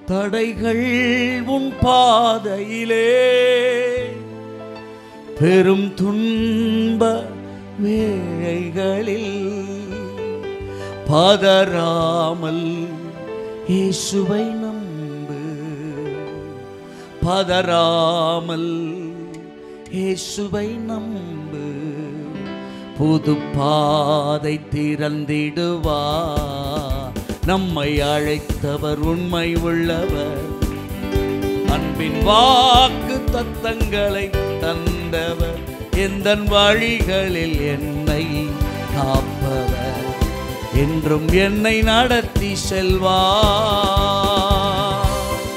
தடைகள் உன் பாதையிலே பெரும் துன்ப வேளைகளில் பதறாமல் இயேசுவை நம்பு பதறாமல் இயேசுவை நம்பு புது பாதை திறந்திடுவா நம்மை அழைத்தவர் உண்மை உள்ளவர் அன்பின் வாக்கு தத்தங்களை தந்தவர் எந்த வழிகளில் என்னை காப்பவர் என்றும் என்னை நடத்தி செல்வார்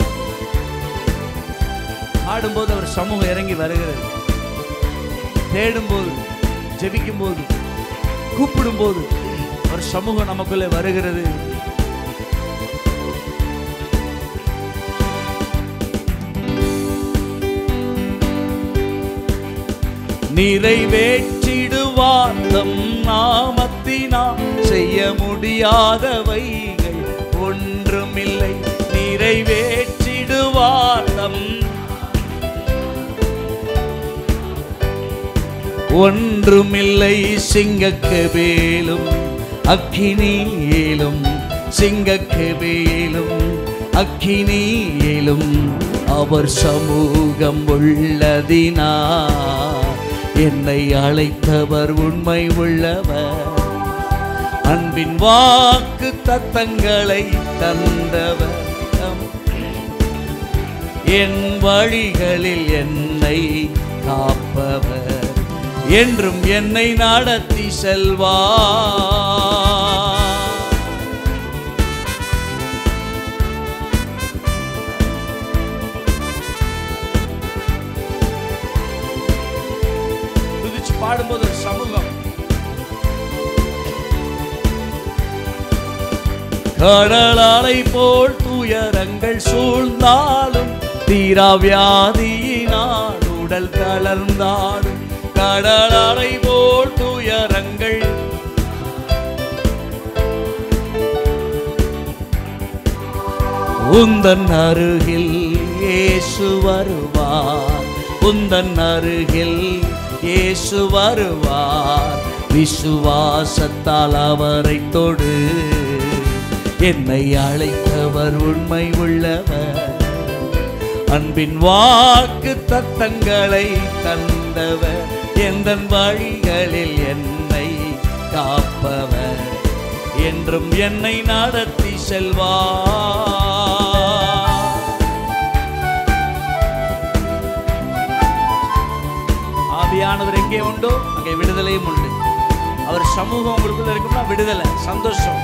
ஆடும்போது அவர் சமூகம் இறங்கி வருகிறது தேடும்போது ஜெபிக்கும்போது கூப்பிடும்போது அவர் சமூகம் நமக்குள்ளே வருகிறது நிறைவேற்றிடுவார் தம் நாமத்தினால் செய்ய முடியாதவைகள் ஒன்றுமில்லை நிறைவேற்றிடுவார் தம் ஒன்றுமில்லை சிங்கக்கவேலும் அக்கினியிலும் சிங்கக்கவேலும் அக்கினியிலும் அவர் சமூகம் உள்ளதினா என்னை அழைத்தவர் உண்மை உள்ளவர் அன்பின் வாக்கு தத்தங்களை தந்தவர் என் வழிகளில் என்னை காப்பவர் என்றும் என்னை நடத்தி செல்வார் துதிச்சு பாடும்போது ஒரு சமூகம் கடலாலை போல் துயரங்கள் சூழ்ந்தாலும் தீராவியாதியினால் உடல் கலர்ந்தாலும் கடலாலை போல் துயரங்கள் உந்தன் அருகில் இயேசு வருவார் உந்தன் அருகில் இயேசு வருவார் விசுவாசத்தால் அவரை தொடு என்னை அழைத்தவர் உண்மை உள்ளவர் அன்பின் வாக்கு தத்தங்களை தந்தவர் எந்த வழிகளில் என்னை காப்பவர் என்றும் என்னை நடத்தி செல்வார் ஆவியானவர் எங்கே உண்டோ அங்கே விடுதலையும் உண்டு அவர் சமூகம் உங்களுக்குள்ள இருக்கும்னா விடுதலை சந்தோஷம்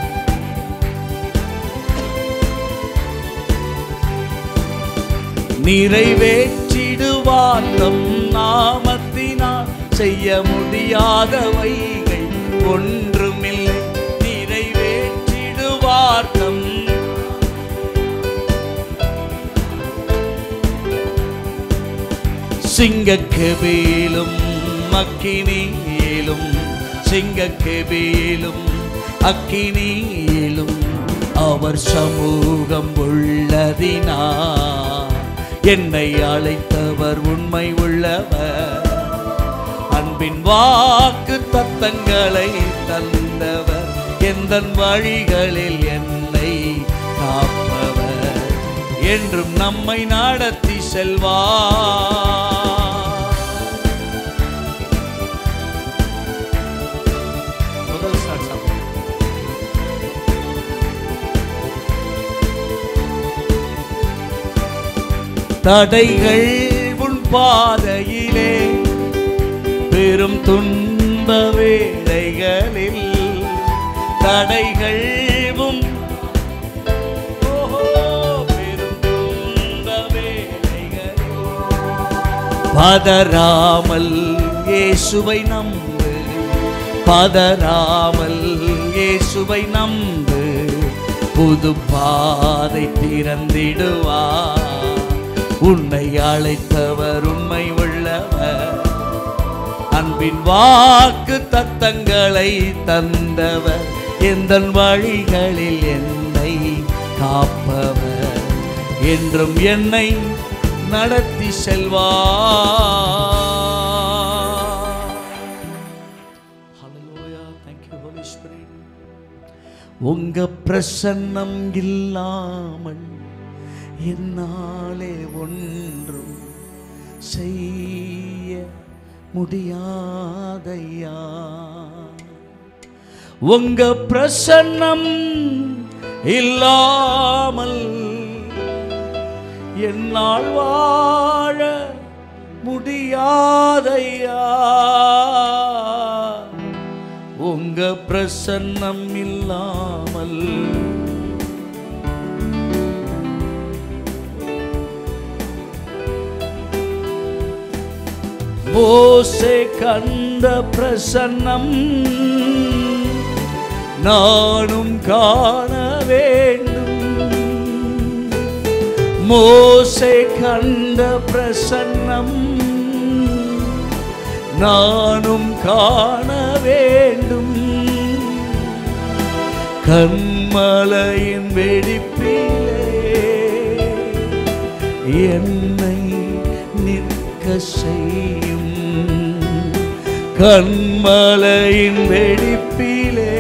நிறைவேற்றிடுவார் தம் நாமத்தினால் செய்ய முடியாதவைகள் ஒன்றுமில்லை நிறைவேற்றிடுவார் தம் சிங்கக்கெபியிலும் அக்கினியிலும் சிங்கக்கெபியிலும் அக்கினியிலும் அவர் சமூகம் உள்ளதினா என்னை அழைத்தவர் உண்மை உள்ளவர் அன்பின் வாக்கு தத்தங்களை தந்தவர் எந்த வழிகளில் என்னை காப்பவர் என்றும் நம்மை நடத்தி செல்வார் முதல் சாட்சம் தடைகள் உன் பாதையிலே பெரும் துன்ப வேளைகளில் தடைகள் உன் ஓஹோ, பெரும் துன்ப வேளைகளில் பதறாமல் இயேசுவை நம்பு பதறாமல் இயேசுவை நம்பு புது பாதை திறந்திடுவா உன்னை அழைத்தவர் உண்மை உள்ளவர் அன்பின் வாக்கு தத்தங்களை தந்தவர் எந்த வழிகளில் என்னை காப்பவர் என்றும் என்னை நடத்தி செல்வா உங்க பிரசன்னம் இல்லாமல் என்னாலே ஒன்றும் செய்ய முடியாதையா உங்க பிரசன்னம் இல்லாமல் என்னால் வாழ முடியாதையா உங்க பிரசன்னம் இல்லாமல் மோசே கண்ட பிரசன்னம் நானும் காண வேண்டும் மோசே கண்ட பிரசன்னம் நானும் காண வேண்டும் கண்மலையின் வெடிப்பிலே என்னை நிற்க செய்யும் கண்மலையின் வெடிப்பிலே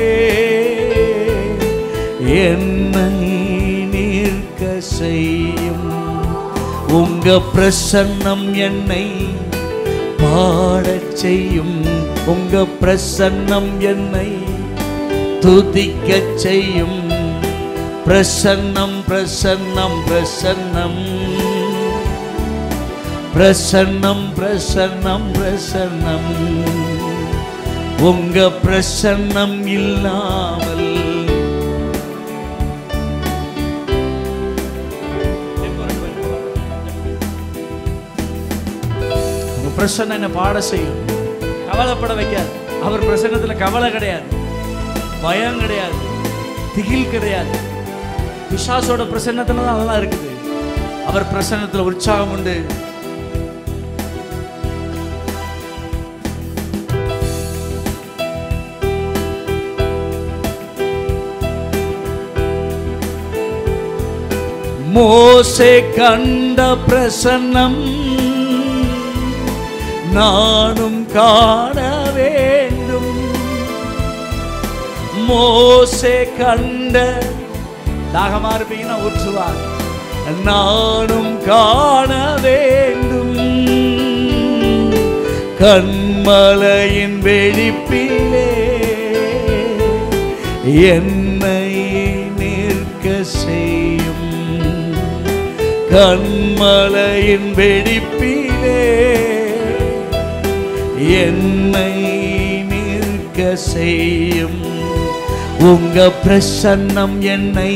என்னை நிற்க செய்யும் உங்க பிரசன்னம் என்னை பாடச் செய்யும் உங்க பிரசன்னம் என்னை துதிக்கச் செய்யும் பிரசன்னம் பிரசன்னம் பிரசன்னம் பிரசன்னம் பிரசன்னம் பிரசன்னம் உங்க பிரசன்னம் இல்லாமல் உங்க பிரசன்னம் என்ன பாட செய்யும் கவலைப்பட வைக்காது அவர் பிரசன்னத்துல கவலை கிடையாது பயம் கிடையாது திகில் கிடையாது பிசாசோட பிரசன்னத்துல தான் அதெல்லாம் இருக்குது அவர் பிரசன்னத்துல உற்சாகம் உண்டு மோசே கண்ட பிரசன்னம் நானும் காண வேண்டும் மோசே கண்ட தாகமா இருப்பீங்கன்னா ஊற்றுவார் நானும் காண வேண்டும் கண்மலையின் வெடிப்பிலே என்னை நிற்க செய்யும் கண்மலையின் வெடிப்பிலே என்னை நிற்க செய்யும் உங்க பிரசன்னம் என்னை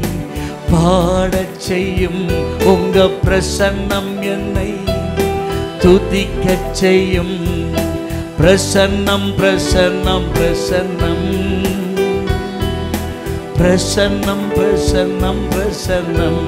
பாடச் செய்யும் உங்க பிரசன்னம் என்னை துதிக்கச் செய்யும் பிரசன்னம் பிரசன்னம் பிரசன்னம் பிரசன்னம் பிரசன்னம் பிரசன்னம்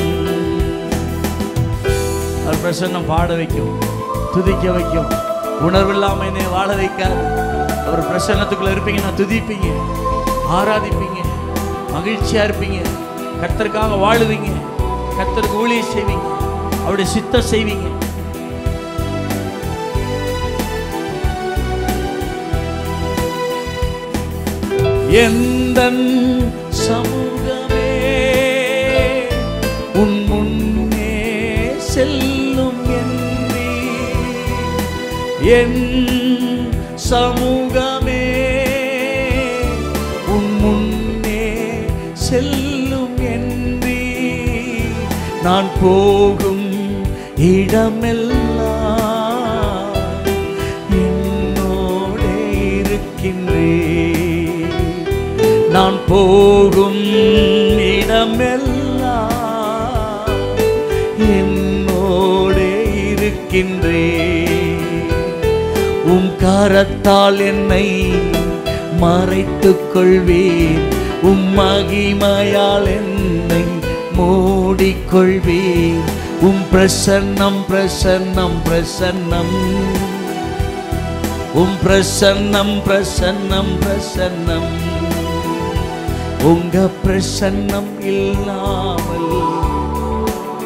அவர் பிரசன்னம் பாட வைக்கும் துதிக்க வைக்கும் உணர்வில்லாம என்னை வாழ வைக்காது அவர் பிரசன்னத்துக்குள்ள இருப்பீங்க நான் துதிப்பீங்க ஆராதிப்பீங்க மகிழ்ச்சியா இருப்பீங்க கர்த்தருக்காக வாழுவீங்க கர்த்தருக்கு ஊழியம் செய்வீங்க அவருடைய சித்தம் செய்வீங்க எந்தன் சமூகமே உன் முன்னே செல்லும் என்றே என் சமூகமே உன் முன்னே செல்லும் என்றே நான் போகும் இடமெல்லாம் என்னோடே இருக்கின்றே நான் போகும் இடமெல்லாம் என்னோடே இருக்கின்றே உம் கரத்தால் என்னை மறைத்துக் கொள்வீர் உம் மகிமையால் என்னை மூடிக்கொள்வீர் உம் பிரசன்னம் பிரசன்னம் பிரசன்னம் உம் பிரசன்னம் பிரசன்னம் பிரசன்னம் உங்க பிரசன்னம் இல்லாமல்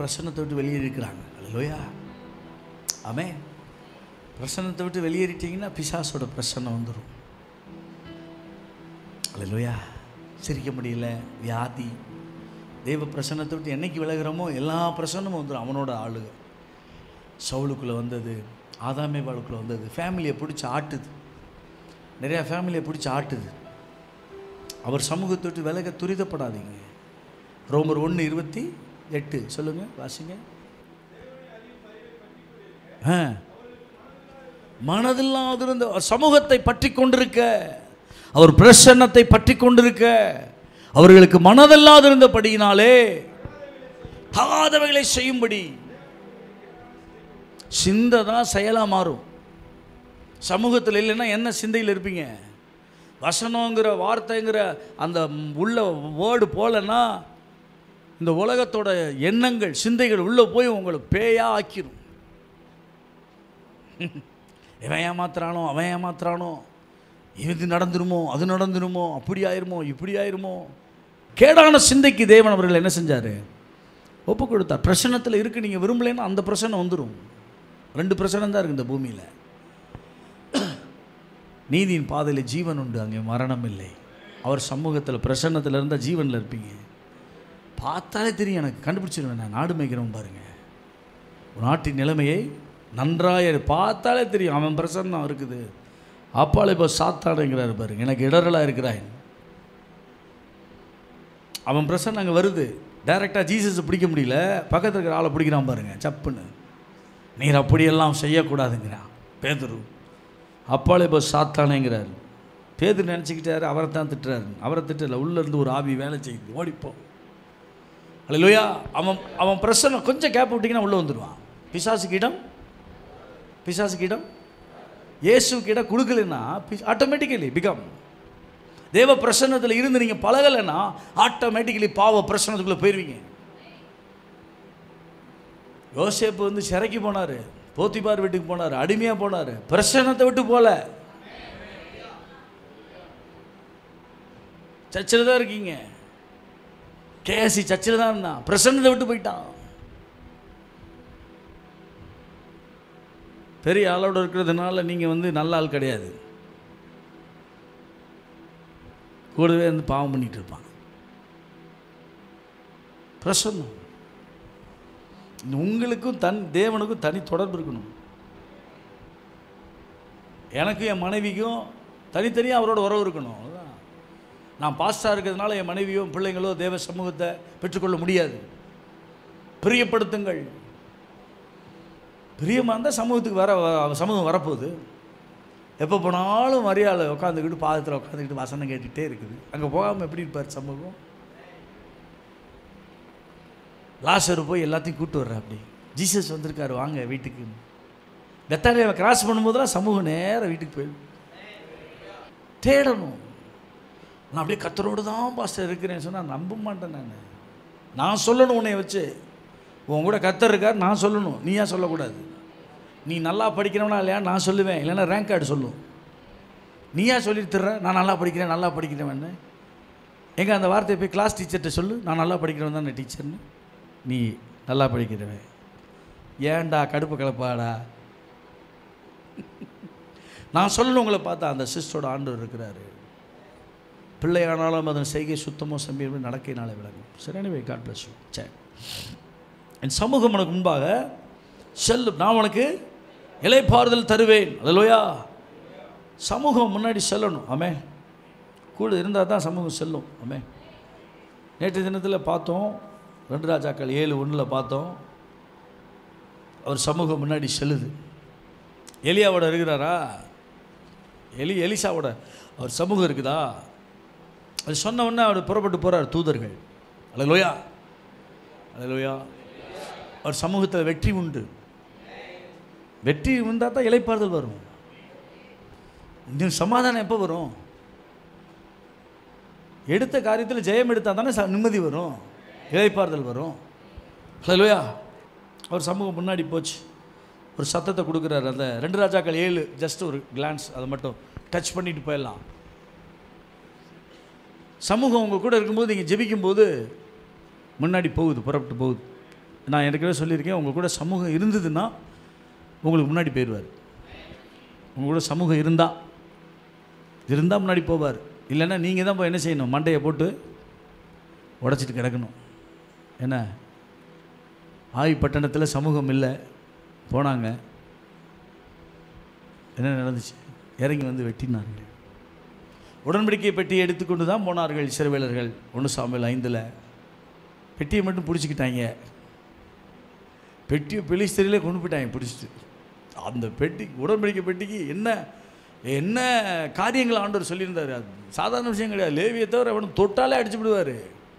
பிரசன்னத்தை விட்டு வெளியேறிக்கிறாங்க அல்லையா ஆமே பிரசன்னத்தை விட்டு வெளியேறிட்டீங்கன்னா பிசாசோட பிரசன்னம் வந்துடும் அல்லையா சிரிக்க முடியல வியாதி தெய்வ பிரசன்னத்தை விட்டு என்னைக்கு விலகிறோமோ எல்லா பிரசன்னமும் வந்துடும் அவனோட ஆளுக சவுளுக்குள்ளே வந்தது ஆதாமே வாழ்க்குள்ளே வந்தது ஃபேமிலியை பிடிச்சி ஆட்டுது நிறையா ஃபேமிலியை பிடிச்சி ஆட்டுது அவர் சமூகத்தை விட்டு விலக துரிதப்படாதீங்க ரோமர் ஒன்று இருபத்தி எட்டு சொல்லுங்கள் வாசிங்க ஆ மனதில்லாதிருந்த சமூகத்தை பற்றி கொண்டிருக்க அவர் பிரசன்னத்தை பற்றி கொண்டிருக்க அவர்களுக்கு மனதில்லாதிருந்தபடியினாலே தகாதவைகளை செய்யும்படி சிந்தை தான் செயலாக மாறும் சமூகத்தில் இல்லைன்னா என்ன சிந்தையில் இருப்பீங்க வசனங்கிற வார்த்தைங்கிற அந்த உள்ள வேர்டு போலன்னா இந்த உலகத்தோட எண்ணங்கள் சிந்தைகள் உள்ளே போய் உங்களை பேயா ஆக்கிரும் இவன் ஏமாத்துறானோ அவன் ஏமாத்துறானோ இது நடந்துருமோ அது நடந்துருமோ அப்படி ஆயிருமோ இப்படி ஆயிருமோ கேடான சிந்தைக்கு தேவன் அவர்கள் என்ன செஞ்சார் ஒப்பு கொடுத்தார் பிரசனத்தில் இருக்கு நீங்கள் விரும்பலைன்னா அந்த பிரச்சனை வந்துடும் ரெண்டு பிரச்சனை தான் இருக்குது இந்த பூமியில் நீதியின் பாதையில் ஜீவன் உண்டு அங்கே மரணம் இல்லை அவர் சமூகத்தில் பிரசன்னத்தில் இருந்தால் ஜீவனில் இருப்பீங்க பார்த்தாலே தெரியும் எனக்கு கண்டுபிடிச்சிருவேன் நான் நாடு மேய்க்கிறவன் பாருங்க ஒரு நாட்டின் நிலைமையை நன்றாக பார்த்தாலே தெரியும் அவன் பிரசன்னம் இருக்குது அப்பால இப்போ சாத்தாடுங்கிறாரு பாருங்க எனக்கு இடரலாக இருக்கிறான் அவன் பிரசன்னம் அங்கே வருது டைரெக்டாக ஜீசஸை பிடிக்க முடியல பக்கத்தில் இருக்கிற ஆளை பிடிக்கிறான் பாருங்க சப்புன்னு நீர் அப்படியெல்லாம் செய்யக்கூடாதுங்கிறான் பேதுரு அப்பாலே இப்போ சாத்தானேங்கிறாரு பேதுரு நினச்சிக்கிட்டாரு அவரை தான் திட்டுறாரு அவரை திட்டல உள்ளேருந்து ஒரு ஆவி வேலை செய்யுது ஓடிப்போ அல்லையா அவன் அவன் பிரசனை கொஞ்சம் கேப் விட்டிங்கன்னா உள்ளே வந்துடுவான் பிசாசுக்கு இடம் பிசாசுக்கு இடம் இயேசுக்கு இடம் கொடுக்கலன்னா ஆட்டோமேட்டிக்கலி பிகம் தேவ பிரசன்னத்தில் இருந்து நீங்கள் பழகலைன்னா ஆட்டோமேட்டிக்கலி பாவ பிரசன்னத்துக்குள்ளே போயிடுவீங்க யோசேப்பு வந்து சிறைக்கு போனார் போத்திபார் வீட்டுக்கு போனார் அடிமையாக போனார் பிரசன்னத்தை விட்டு போல சர்ச்சில் தான் இருக்கீங்க கேஎஸ்சி சர்ச்சில் தான் இருந்தான் பிரசன்னத்தை விட்டு போயிட்டான் பெரிய ஆளோட இருக்கிறதுனால நீங்கள் வந்து நல்ல ஆள் கிடையாது கூடவே வந்து பாவம் பண்ணிட்டு இருப்பான் பிரசன்னம் உங்களுக்கும் தன் தேவனுக்கும் தனி தொடர்பு இருக்கணும் எனக்கும் என் மனைவிக்கும் தனித்தனியாக அவரோட உறவு இருக்கணும் அதான் நான் பாஸ்டாக இருக்கிறதுனால என் மனைவியோ பிள்ளைங்களோ தேவ சமூகத்தை பெற்றுக்கொள்ள முடியாது பிரியப்படுத்துங்கள் பிரியமாக இருந்தால் சமூகத்துக்கு வர வ- சமூகம் வரப்போகுது எப்போ போனாலும் மரியாதை உட்காந்துக்கிட்டு பாதத்தில் உட்காந்துக்கிட்டு வசனம் கேட்டுக்கிட்டே இருக்குது அங்கே போகாமல் எப்படி இருப்பார் சமூகம் லாசர் போய் எல்லாத்தையும் கூட்டு வர்ற அப்படி ஜீசஸ் வந்திருக்காரு வாங்க வீட்டுக்கு பெத்தானியை கிராஸ் பண்ணும்போதெல்லாம் சமூகம் நேராக வீட்டுக்கு போயிடும் தேடணும் நான் அப்படியே கத்தரோடு தான் பாஸ்டர் இருக்கிறேன்னு சொன்னால் நம்ப மாட்டேன் நான் நான் சொல்லணும் உன்னை வச்சு உன் கூட கத்தர் இருக்கார் நான் சொல்லணும் நீ ஏன் சொல்லக்கூடாது நீ நல்லா படிக்கிறவனா இல்லையா நான் சொல்லுவேன் இல்லைன்னா ரேங்க் கார்டு சொல்லும் நீ ஏன் சொல்லிட்டு தர்ற நான் நல்லா படிக்கிறேன் நல்லா படிக்கிறவன்னு எங்க அந்த வார்த்தையை போய் கிளாஸ் டீச்சர்கிட்ட சொல்லு நான் நல்லா படிக்கிறவன் தானே டீச்சர்னு நீ நல்லா படிக்கிறவன் ஏன்டா கடுப்பு கலப்பாடா நான் சொல்லணும் உங்களை பார்த்தா அந்த சிஸ்டரோட ஆண்டவர் இருக்கிறாரு பிள்ளையானாலும் அதன் செய்கை சுத்தமோ சம்பீரமோ நடக்கையினாலே விளங்கும் சரி எனவே காட் பிளஸ் யூ சரி என் சமூகம் உனக்கு முன்பாக செல்லும் நான் உனக்கு இலைப்பாறுதல் தருவேன் அல்லையா சமூகம் முன்னாடி செல்லணும் ஆமே கூட இருந்தால் தான் சமூகம் செல்லும் ஆமே நேற்று தினத்தில் பார்த்தோம் ரெண்டு ராஜாக்கள் ஏழு ஒன்றில் பார்த்தோம் அவர் சமூகம் முன்னாடி செல்லுது எலியாவோட இருக்கிறாரா எலி எலிசாவோட அவர் சமூகம் இருக்குதா அது சொன்ன உடனே அவர் புறப்பட்டு போகிறார் தூதர்கள் அல்லையா அல்லையா அவர் சமூகத்தில் வெற்றி உண்டு வெற்றி உண்டால் தான் இலைப்பாறுதல் வரும் இன்னும் சமாதானம் எப்போ வரும் எடுத்த காரியத்தில் ஜெயம் எடுத்தால் தானே ச- நிம்மதி வரும் இலைப்பாறுதல் வரும் ஹலோயா அவர் சமூகம் முன்னாடி போச்சு ஒரு சத்தத்தை கொடுக்குறாரு அந்த ரெண்டு ராஜாக்கள் ஏழு ஜஸ்ட் ஒரு கிளான்ஸ் அதை மட்டும் டச் பண்ணிட்டு போயிடலாம் சமூகம் உங்கள் கூட இருக்கும்போது நீங்கள் ஜெபிக்கும்போது முன்னாடி போகுது புறப்பட்டு போகுது நான் ஏற்கனவே சொல்லியிருக்கேன் உங்கள் கூட சமூகம் இருந்ததுன்னா உங்களுக்கு முன்னாடி போயிடுவார் உங்கள் கூட சமூகம் இருந்தால் இருந்தால் முன்னாடி போவார் இல்லைன்னா நீங்கள் தான் போய் என்ன செய்யணும் மண்டையை போட்டு உடச்சிட்டு கிடக்கணும் என்ன ஆய் பட்டணத்தில் சமூகம் இல்லை போனாங்க என்ன நடந்துச்சு இறங்கி வந்து வெட்டினார்கள் உடன்படிக்கை பெட்டியை எடுத்துக்கொண்டு தான் போனார்கள் சிறுவேலர்கள் ஒன்று சாமியல் ஐந்தில் பெட்டியை மட்டும் பிடிச்சிக்கிட்டாங்க பெட்டியை பெலிஸ்தரிலே கொண்டு போயிட்டாங்க பிடிச்சிட்டு அந்த பெட்டி உடன்படிக்கை பெட்டிக்கு என்ன என்ன காரியங்கள் ஆண்டவர் சொல்லியிருந்தார் அது சாதாரண விஷயம் கிடையாது லேவியை தவிர அவனும் தொட்டாலே அடிச்சு விடுவார்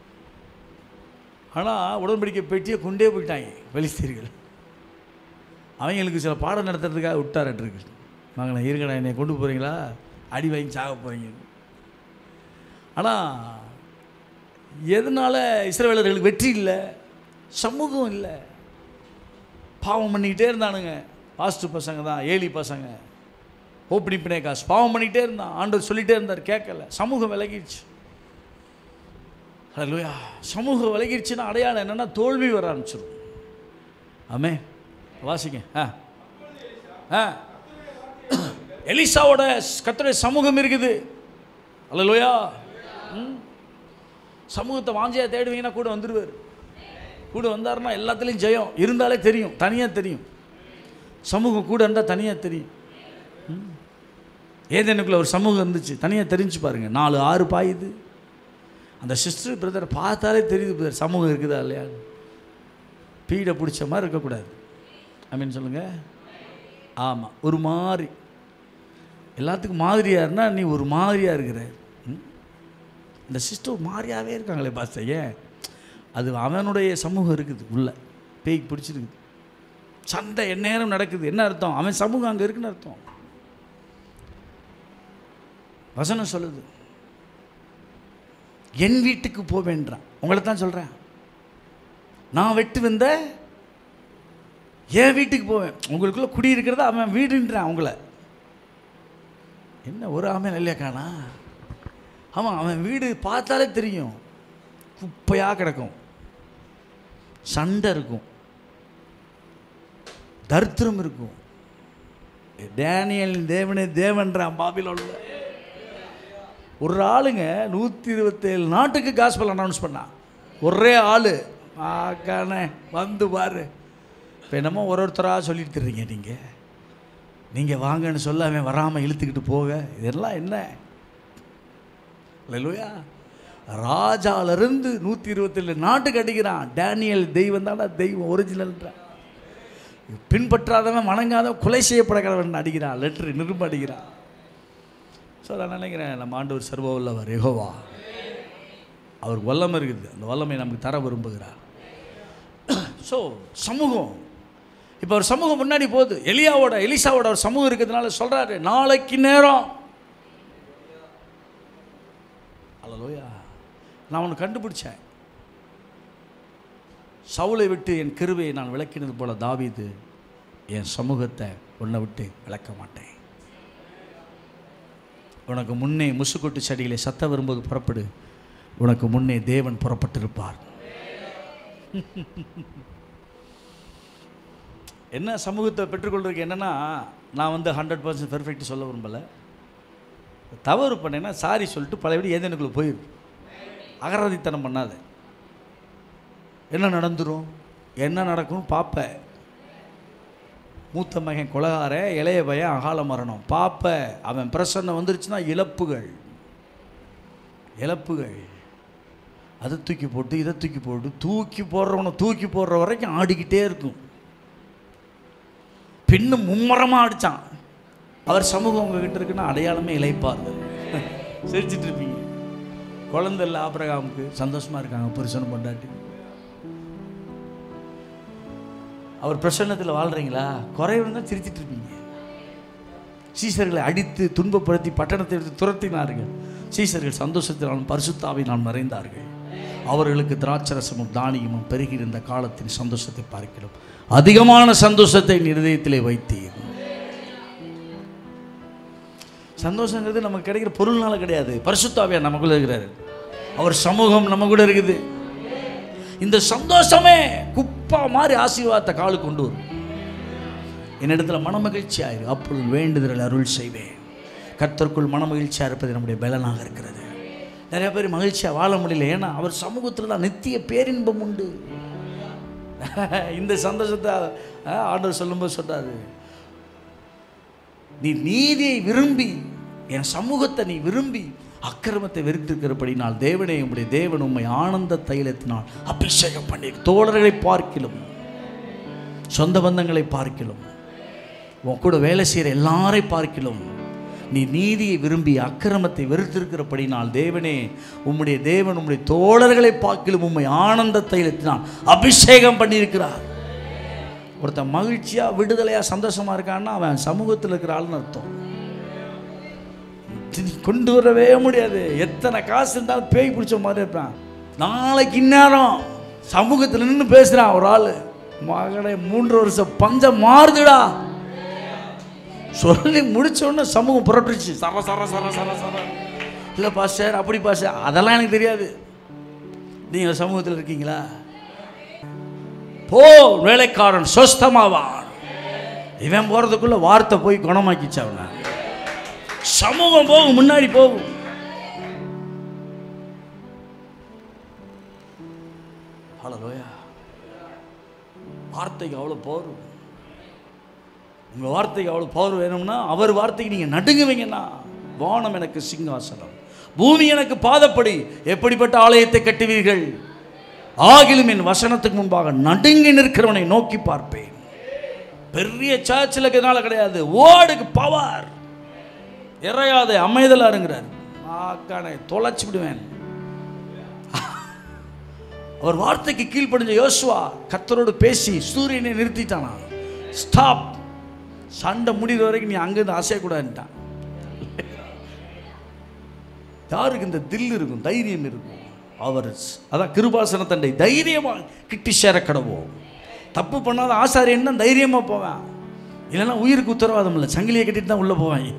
ஆனால் உடன்படிக்கை பெட்டியை கொண்டே போயிட்டாங்க பெலிஸ்தீர்கள் அவங்களுக்கு சில பாடம் நடத்துறதுக்காக விட்டாரட்டுருக்கு நாங்கள் இருங்கடா என்னை கொண்டு போகிறீங்களா அடி வாங்கி சாக போகிறீங்க ஆனால் எதனால் இஸ்ரவேலர்களுக்கு வெற்றி இல்லை சமூகம் இல்லை பாவம் பண்ணிக்கிட்டே இருந்தானுங்க பாஸ்டர் பசங்க தான் ஏலி பசங்க ஓப்பனி பினே காசு பாவம் பண்ணிக்கிட்டே இருந்தான் ஆண்டவர் சொல்லிகிட்டே இருந்தார் கேட்கல சமூகம் விலகிடுச்சு ஹலோயா சமூகம் விலகிடுச்சுன்னா அடையாளம் என்னென்னா தோல்வி வர ஆரம்பிச்சிடும் ஆமே வாசிங்க ஆ ஆ எலிசாவோட கத்துடைய சமூகம் இருக்குது அல்லையா ம் சமூகத்தை வாஞ்சியாக தேடுவீங்கன்னா கூட வந்துடுவார் கூட வந்தாருன்னா எல்லாத்துலேயும் ஜெயம் இருந்தாலே தெரியும் தனியாக தெரியும் சமூகம் கூட இருந்தால் தனியாக தெரியும் ம். ஏதேனுக்குள்ள ஒரு சமூகம் இருந்துச்சு தனியாக தெரிஞ்சு பாருங்கள் நாலு ஆறு பாயுது அந்த சிஸ்டர் பிரதர் பார்த்தாலே தெரியுது பிரதர் சமூகம் இருக்குதா இல்லையா பீடை பிடிச்ச மாதிரி இருக்கக்கூடாது அப்படின்னு சொல்லுங்கள் ஆமாம் ஒரு மாதிரி எல்லாத்துக்கும் மாதிரியாக இருந்தால் நீ ஒரு மாதிரியாக இருக்கிற ம்? இந்த சிஸ்டர் மாதிரியாகவே இருக்காங்களே பாஸ்டர் ஏன் அது அவனுடைய சமூகம் இருக்குது உள்ள பேய்க்கு பிடிச்சிருக்குது சண்டை எந்நேரம் நடக்குது என்ன அர்த்தம் அவன் சமூகம் அங்கே இருக்குன்னு அர்த்தம் வசனம் சொல்லுது என் வீட்டுக்கு போவேன்றான் உங்களை தான் சொல்கிறேன் நான் வெட்டு வந்த என் வீட்டுக்கு போவேன் உங்களுக்குள்ள குடி இருக்கிறத அவன் வீடுன்றான் உங்களை என்ன ஒரு ஆமை இல்லையா காணா ஆமாம் அவன் வீடு பார்த்தாலே தெரியும் குப்பையாக கிடக்கும் சண்டை இருக்கும் தரித்திரம் இருக்கும் டேனியல் தேவனே தேவன்றான் பாபிலோன்ல ஒரு ஆளுங்க நூற்றி இருபத்தேழு நாட்டுக்கு காஸ்பல் அனௌன்ஸ் பண்ணான் ஒரே ஆள் ஆக்கானே வந்து பாரு இப்போ என்னமோ ஒரு ஒருத்தராக சொல்லிட்டு தர்றீங்க நீங்கள் நீங்கள் வாங்கன்னு சொல்ல அவன் வராமல் இழுத்துக்கிட்டு போக இதெல்லாம் என்ன இல்லையா ராஜாவிலிருந்து நூற்றி இருபத்தேழு நாட்டுக்கு அடிக்கிறான் டேனியல் தெய்வம் தானே தெய்வம் ஒரிஜினல்ன்றான் பின்பற்றாதவன் வணங்காதவன் கொலை செய்யப்படக்கிறவன் அடிக்கிறான் லெட்ரு நிரும்ப அடிக்கிறான் ஸோ நான் நினைக்கிறேன் நம்ம ஆண்டவர் சர்வ வல்லவர் யெகோவா அவர் வல்லமை இருக்குது அந்த வல்லமை நமக்கு தர விரும்புகிறார் ஸோ சமூகம் இப்போ ஒரு சமூகம் முன்னாடி போகுது எலியாவோட எலிசாவோட ஒரு சமூகம் இருக்கிறதுனால சொல்கிறாரு நாளைக்கு நேரம் அல்லலோயா நான் ஒன்று கண்டுபிடிச்சேன் சவுளை விட்டு என் கிருவையை நான் விளக்கினது போல தாவீது என் சமூகத்தை உன்னை விட்டு விளக்க மாட்டேன் உனக்கு முன்னே முசுக்கொட்டு செடிகளை சத்த வரும்போது புறப்படு உனக்கு முன்னே தேவன் புறப்பட்டிருப்பார் என்ன சமூகத்தை பெற்றுக்கொள்றதுக்கு என்னென்னா நான் வந்து ஹண்ட்ரட் பர்சன்ட் பெர்ஃபெக்ட் சொல்ல விரும்பலை தவறு பண்ணேன்னா சாரி சொல்லிட்டு பழையபடி ஏதேனுக்குள்ளே போயிரு அகராதித்தனம் பண்ணாத என்ன நடந்துரும் என்ன நடக்கும் பார்ப்ப மூத்த மகன் கொலகார இளைய பையன் அகால மரணம் பார்ப்ப அவன் பிரசன்னம் வந்துருச்சுன்னா இழப்புகள் இழப்புகள் அதை தூக்கி போட்டு இதை தூக்கி போட்டு தூக்கி போடுறவனை தூக்கி போடுற வரைக்கும் ஆடிக்கிட்டே இருக்கும் பின்னு மும்மரமாக அடித்தான் அவர் சமூகம் உங்ககிட்ட இருக்குன்னா அடையாளமே இழைப்பார்கள் சிரிச்சிட்டு இருப்பீங்க குழந்தை இல்லை ஆபிரகாமுக்கு சந்தோஷமாக இருக்காங்க புருஷன் பொண்டாட்டி அவர் பிரசன்னத்தில் வாழ்கிறீங்களா குறைவு தான் சிரிச்சிட்டு இருப்பீங்க சீசர்களை அடித்து துன்பப்படுத்தி பட்டணத்தை எடுத்து துரத்தினார்கள் சீசர்கள் சந்தோஷத்தினாலும் பரிசுத்தாவினால் மறைந்தார்கள் அவர்களுக்கு திராட்சரசமும் தானியமும் பெருகியிருந்த காலத்தின் சந்தோஷத்தை பார்க்கிறோம் அதிகமான சந்தோஷத்தை என் இருதயத்திலே வைத்தீர் சந்தோஷங்கிறது நமக்கு கிடைக்கிற பொருள்னால கிடையாது பரிசுத்தாவியா நமக்குள்ள இருக்கிறாரு அவர் சமூகம் நம்ம கூட இருக்குது இந்த சந்தோஷமே குப்பா மாதிரி ஆசீர்வாதத்தை காலு கொண்டு வரும் என்னிடத்துல மனமகிழ்ச்சி ஆயிரு அப்பொழுது வேண்டுதல் அருள் செய்வேன் கர்த்தருக்குள் மனமகிழ்ச்சியாக இருப்பது நம்முடைய பலனாக இருக்கிறது நிறைய பேர் மகிழ்ச்சியாக வாழ முடியல ஏன்னா அவர் சமூகத்தில் தான் நித்திய பேரின்பம் உண்டு இந்த சந்தோஷத்தை அஹ், ஆண்டவர் சொல்லும்போது சொல்றாரு நீ நீதியை விரும்பி என் சமூகத்தை நீ விரும்பி அக்கிரமத்தை வெறுத்திருக்கிறபடினால் தேவனே உம்முடைய தேவன் உம்மை ஆனந்த தைலத்தினால் அபிஷேகம் பண்ணி தோழர்களை பார்க்கிலும் சொந்த பந்தங்களை பார்க்கிலும் உன் கூட வேலை செய்கிற எல்லாரை பார்க்கிலும் நீ நீதியை விரும்பி அக்கிரமத்தை வெறுத்திருக்கிறபடினால் தேவனே உம்முடைய தேவன் உம்முடைய தோழர்களை பார்க்கிலும் உம்மை ஆனந்த தைலத்தினால் அபிஷேகம் பண்ணியிருக்கிறார் ஒருத்தன் மகிழ்ச்சியாக விடுதலையாக சந்தோஷமாக இருக்கான்னா அவன் சமூகத்தில் இருக்கிற ஆள்னு அர்த்தம் இது கொண்டு வரவே முடியாது எத்தனை காசு இருந்தாலும் பேய் பிடிச்ச மாதிரி இருப்பான் நாளைக்கு இந்நேரம் சமூகத்தில் நின்று பேசுகிறான் ஒரு ஆள் மகனே மூன்று வருஷம் பஞ்சம் மாறுதுடா சொல்லி முடிச்ச உடனே சமூகம் புரட்டுச்சு சர சர சர சர சர இல்லை பாஸ்டர் அப்படி பாஸ்டர் அதெல்லாம் எனக்கு தெரியாது நீங்கள் சமூகத்தில் இருக்கீங்களா போ வேலைக்காரன் சொஸ்தமாவான் இவன் போகிறதுக்குள்ள வார்த்தை போய் குணமாக்கிச்சு அவனை சமூகம் போகும் முன்னாடி போகும் ஹலோயா வார்த்தைக்கு அவ்வளோ பவர் உங்கள் வார்த்தைக்கு அவ்வளோ பவர் வேணும்னா அவர் வார்த்தைக்கு நீங்கள் நடுங்குவீங்கன்னா வானம் எனக்கு சிங்காசனம் பூமி எனக்கு பாதப்படி எப்படிப்பட்ட ஆலயத்தை கட்டுவீர்கள் ஆகிலும் என் வசனத்துக்கு முன்பாக நடுங்கி நிற்கிறவனை நோக்கி பார்ப்பேன் பெரிய சர்ச்சில் இருக்கிறதுனால கிடையாது ஓடுக்கு பவர் இறையாத அமைதலாக இருங்கிறார் ஆக்கானை தொலைச்சி விடுவேன் அவர் வார்த்தைக்கு கீழ்ப்படிஞ்ச யோசுவா கத்தரோடு பேசி சூரியனை நிறுத்திட்டானா ஸ்டாப் சண்டை முடிகிற வரைக்கும் நீ அங்கேருந்து அசையக்கூடாதுன்ட்டான் யாருக்கு இந்த தில் இருக்கும் தைரியம் இருக்கும் அவர் அதான் கிருபாசன தண்டை தைரியமாக கிட்டி சேர கடவோம் தப்பு பண்ணாத ஆசாரியன் தான் தைரியமாக போவேன் இல்லைன்னா உயிருக்கு உத்தரவாதம் இல்லை சங்கிலியை கட்டிட்டு தான் உள்ளே போவேன்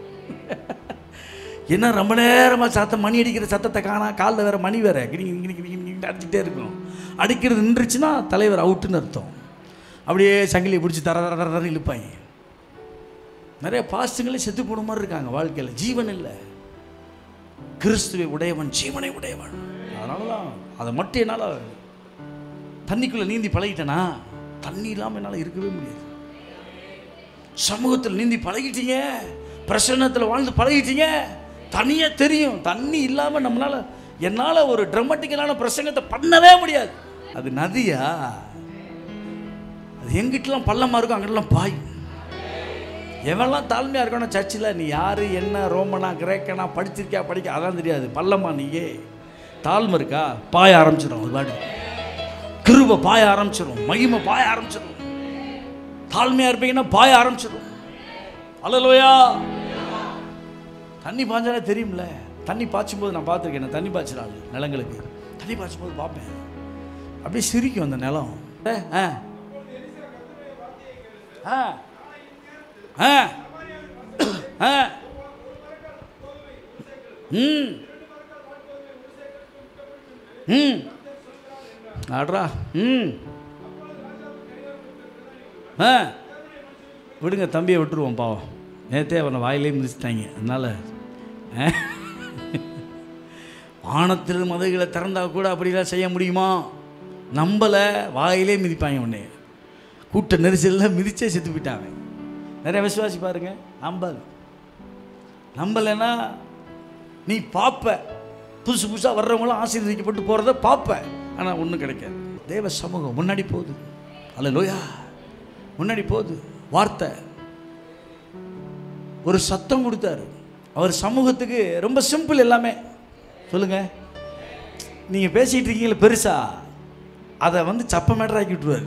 என்ன ரொம்ப நேரமாக சத்தம் மணி அடிக்கிற சத்தத்தை காணா காலில் வேற மணி வேற கிணி கிணி கிணி கிணி அடிச்சுட்டே இருக்கும் அடிக்கிறது நின்றுச்சுன்னா தலைவர் அவுட்டுன்னு அர்த்தம் அப்படியே சங்கிலியை பிடிச்சி தர தர தரன்னு இழுப்பாங்க நிறைய பாஸ்டுங்களே செத்து போன மாதிரி இருக்காங்க வாழ்க்கையில் ஜீவன் இல்லை கிறிஸ்துவை உடையவன் ஜீவனை உடையவன் அதனால தான் அதை மட்டும் என்னால் தண்ணிக்குள்ளே நீந்தி பழகிட்டேனா தண்ணி இல்லாமல் என்னால் இருக்கவே முடியாது சமூகத்தில் நீந்தி பழகிட்டீங்க பிரசன்னத்தில் வாழ்ந்து பழகிட்டீங்க தனியாக தெரியும் தண்ணி இல்லாமல் நம்மளால் என்னால் ஒரு ட்ரமட்டிக்கலான பிரசங்கத்தை பண்ணவே முடியாது அது நதியா அது எங்கிட்டலாம் பள்ளமாக இருக்கும் அங்கிட்டலாம் பாய் எவன்லாம் தாழ்மையாக இருக்கணும் சர்ச்சில் நீ யார் என்ன ரோமனா கிரேக்கனா படிச்சிருக்கியா படிக்க அதான் தெரியாது பள்ளமா நீயே தாழ்மை இருக்கா பாய ஆரம்பிச்சிடும் அது பாட்டு கிருப பாய ஆரம்பிச்சிடும் மகிமை பாய ஆரம்பிச்சிடும் தாழ்மையாக இருப்பீங்கன்னா பாய ஆரம்பிச்சிடும் அல்லலோயா தண்ணி பாய்ஞ்சாலே தெரியும்ல தண்ணி பாய்ச்சும் போது நான் பார்த்துருக்கேன் நான் தண்ணி பாய்ச்சிடாது நிலங்களுக்கு தண்ணி பாய்ச்சும் போது பார்ப்பேன் அப்படியே சிரிக்கும் அந்த நிலம் ஏ, ஆ ஆ ஆ ஆ ம் ம் ஆட்ரா ம் ஆ விடுங்க தம்பியை விட்டுருவோம் பாவம் நேற்றே அவனை வாயிலே மிதிச்சிட்டாங்க அதனால் வானத்தில் மதுகளை திறந்தா கூட அப்படிலாம் செய்ய முடியுமா நம்பலை வாயிலே மிதிப்பாங்க உடனே கூட்ட நெரிசலில் மிதிச்சே செத்து போயிட்டாங்க நிறைய விசுவாசி பாருங்க நம்பல் நம்பலைன்னா நீ பார்ப்ப புதுசு புதுசாக வர்றவங்களாம் ஆசீர்வதிக்கப்பட்டு போகிறத பார்ப்ப ஆனால் ஒன்றும் கிடைக்காது தேவ சமூகம் முன்னாடி போகுது அல்ல லோயா முன்னாடி போகுது வார்த்தை ஒரு சத்தம் கொடுத்தாரு அவர் சமூகத்துக்கு ரொம்ப சிம்பிள் எல்லாமே சொல்லுங்க நீங்கள் பேசிகிட்டு இருக்கீங்களே பெருசா அதை வந்து சப்ப மேட்டராக்கி விட்டுருவாரு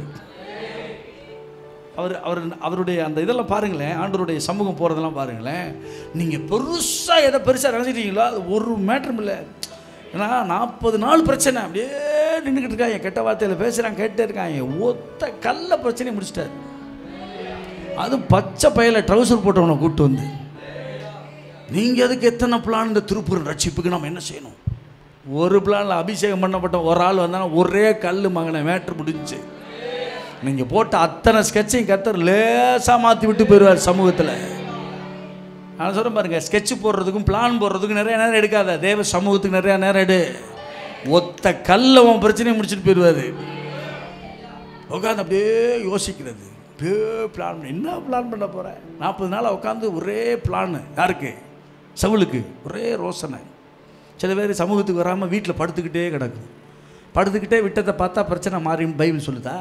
அவர் அவர் அவருடைய அந்த இதெல்லாம் பாருங்களேன் ஆண்டவருடைய சமூகம் போகிறதெல்லாம் பாருங்களேன் நீங்கள் பெருசாக எதை பெருசாக நினச்சிட்டீங்களோ அது ஒரு மேட்டரும் இல்லை ஏன்னா நாற்பது நாள் பிரச்சனை அப்படியே நின்றுக்கிட்டு இருக்காங்க கெட்ட வார்த்தையில் பேசுகிறாங்க கேட்டே இருக்காங்க ஒத்த கல்ல பிரச்சனையை முடிச்சிட்டாரு அதுவும் பச்சை பையில ட்ரௌசர் போட்டவனை கூப்பிட்டு வந்து நீங்கள் அதுக்கு எத்தனை பிளான் இந்த திருப்பூர் ரட்சிப்புக்கு நம்ம என்ன செய்யணும் ஒரு பிளானில் அபிஷேகம் பண்ணப்பட்ட ஒரு ஆள் வந்தாலும் ஒரே கல் மகனை மேட்ரு முடிஞ்சுச்சு நீங்கள் போட்ட அத்தனை ஸ்கெட்சையும் கத்தர் லேசாக மாற்றி விட்டு போயிடுவார் சமூகத்தில் நான் சொல்கிறேன் பாருங்க ஸ்கெட்ச் போடுறதுக்கும் பிளான் போடுறதுக்கும் நிறைய நேரம் எடுக்காத தேவ சமூகத்துக்கு நிறைய நேரம் எடு ஒத்த கல்ல உன் பிரச்சனையை முடிச்சுட்டு போயிடுவாரு உட்காந்து அப்படியே யோசிக்கிறது அப்படியே பிளான் பண்ண என்ன பிளான் பண்ண போகிறேன் நாற்பது நாள் உட்காந்து ஒரே பிளான் யாருக்கு சவுலுக்கு ஒரே ரோசனை சில பேர் சமூகத்துக்கு வராமல் வீட்டில் படுத்துக்கிட்டே கிடக்கும் படுத்துக்கிட்டே விட்டதை பார்த்தா பிரச்சனை மாறின்னு பைபிள் சொல்லுதா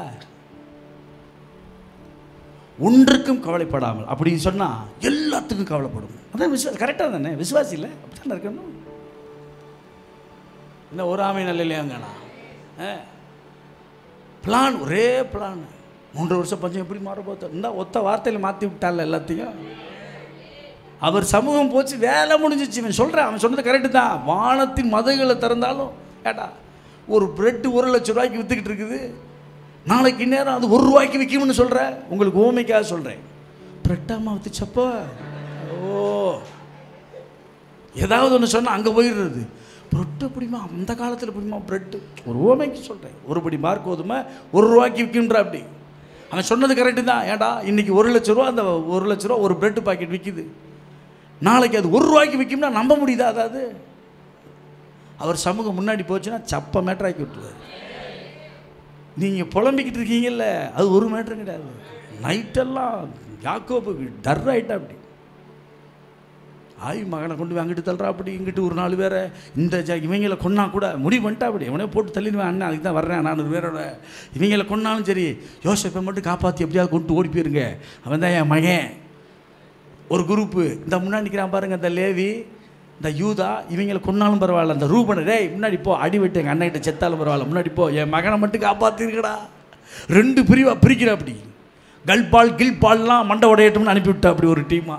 ஒன்றுக்கும் கவலைப்படாமல் அப்படின்னு சொன்னால் எல்லாத்துக்கும் கவலைப்படும் அதான் விசுவாசி கரெக்டாக தானே விசுவாசி இல்லை அப்படி தானே இருக்கணும் என்ன ஒரு ஆமை நல்ல இல்லையாங்கண்ணா பிளான் ஒரே பிளான் மூன்று வருஷம் பஞ்சம் எப்படி மாற போகுது இந்த ஒத்த வார்த்தையில் மாற்றி விட்டால எல்லாத்தையும் அவர் சமூகம் போச்சு வேலை முடிஞ்சிச்சு இவன் சொல்கிறேன் அவன் சொன்னது கரெக்டு தான் வானத்தின் மதகுகளை திறந்தாலும் ஏட்டா ஒரு பிரெட்டு ஒரு லட்ச ரூபாய்க்கு விற்றுக்கிட்டு இருக்குது நாளைக்கு நேரம் அது ஒரு ரூபாய்க்கு விற்கும்னு சொல்கிறேன் உங்களுக்கு ஓமைக்காக சொல்கிறேன் பிரெட்டாமா விற்றுச்சப்போ ஓ ஏதாவது ஒன்று சொன்னால் அங்கே போயிடுறது பிரெட்டு பிடிமா அந்த காலத்தில் பிடிமா பிரெட்டு ஒரு ஓமைக்கு சொல்கிறேன் ஒரு படி மார்க் கோதுமை ஒரு ரூபாய்க்கு விற்கின்ற அப்படி அவன் சொன்னது கரெக்டு தான் ஏடா இன்னைக்கு ஒரு லட்ச ரூபா அந்த ஒரு லட்ச ரூபா ஒரு பிரெட்டு பாக்கெட் விற்கிது நாளைக்கு அது ஒரு ரூபாய்க்கு விற்கும்னா நம்ப முடியுதா அதாவது அவர் சமூகம் முன்னாடி போச்சுன்னா சப்ப மேட்டராக்கி விட்டுருவார் நீங்கள் புலம்பிக்கிட்டு இருக்கீங்கல்ல அது ஒரு மேட்ரும் கிடையாது நைட்டெல்லாம் யாக்கோபுக்கு டர் ஆகிட்டா அப்படி ஆய் மகனை கொண்டு போய் அங்கிட்டு தள்ளுறா அப்படி இங்கிட்டு ஒரு நாலு பேரை இந்த ஜ இவங்களை கொன்னா கூட முடிவு பண்ணிட்டா அப்படி இவனே போட்டு தள்ளிடுவேன் அண்ணன் அதுக்கு தான் வர்றேன் நானூறு பேரோட இவங்களை கொன்னாலும் சரி யோசிப்பை மட்டும் காப்பாற்றி எப்படியாவது கொண்டு ஓடி போயிருங்க அவன் தான் என் மகன் ஒரு குரூப்பு இந்த முன்னாடி நிற்கிறான் பாருங்க இந்த லேவி இந்த யூதா இவங்களை கொன்னாலும் பரவாயில்ல இந்த ரூபனை டேய் முன்னாடி போ அடி விட்டு எங்கள் அண்ணன்கிட்ட செத்தாலும் பரவாயில்ல முன்னாடி போ என் மகனை மட்டும் காப்பாற்றிருக்கடா ரெண்டு பிரிவாக பிரிக்கிற அப்படி கல்பால் கில்பால்லாம் மண்டை உடையட்டும்னு அனுப்பிவிட்டா அப்படி ஒரு டீமா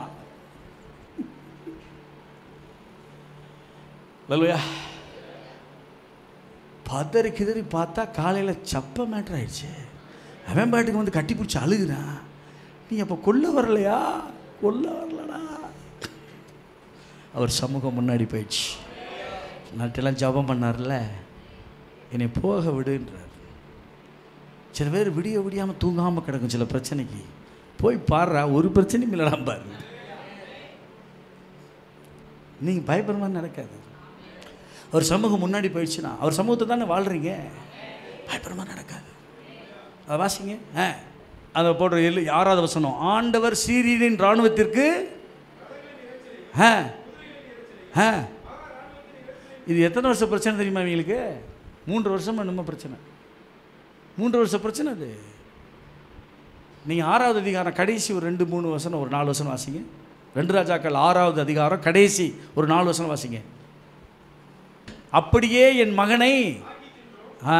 லல்லையா பதறி கிதறி பார்த்தா காலையில் சப்ப மேட்டர் ஆயிடுச்சு அவன் பாட்டுக்கு வந்து கட்டி பிடிச்சி அழுகுறான் நீ அப்போ கொல்ல வரலையா கொல்ல வரலடா அவர் சமூகம் முன்னாடி போயிடுச்சு நாட்டெல்லாம் ஜபம் பண்ணார்ல என்னை போக விடுன்றார் சில பேர் விடிய விடியாமல் தூங்காமல் கிடக்கும் சில பிரச்சனைக்கு போய் பாடுறா ஒரு பிரச்சனையும் இல்லைடா பாரு நீங்கள் பயப்படுற மாதிரி நடக்காது அவர் சமூகம் முன்னாடி போயிடுச்சுன்னா அவர் சமூகத்தை தானே வாழ்கிறீங்க பயப்படுற மாதிரி நடக்காது அதை வாசிங்க ஆ அதை போடுற எல்லு யாராவது வசனம் ஆண்டவர் சீரியனின் இராணுவத்திற்கு ஆ ஆ இது எத்தனை வருஷம் பிரச்சனை தெரியுமா இவங்களுக்கு மூன்று வருஷமா என்னமோ பிரச்சனை மூன்று வருஷம் பிரச்சனை அது நீங்கள் ஆறாவது அதிகாரம் கடைசி ஒரு ரெண்டு மூணு வசனம் ஒரு நாலு வசனம் வாசிங்க ரெண்டு ராஜாக்கள் ஆறாவது அதிகாரம் கடைசி ஒரு நாலு வசனம் வாசிங்க அப்படியே என் மகனை ஆ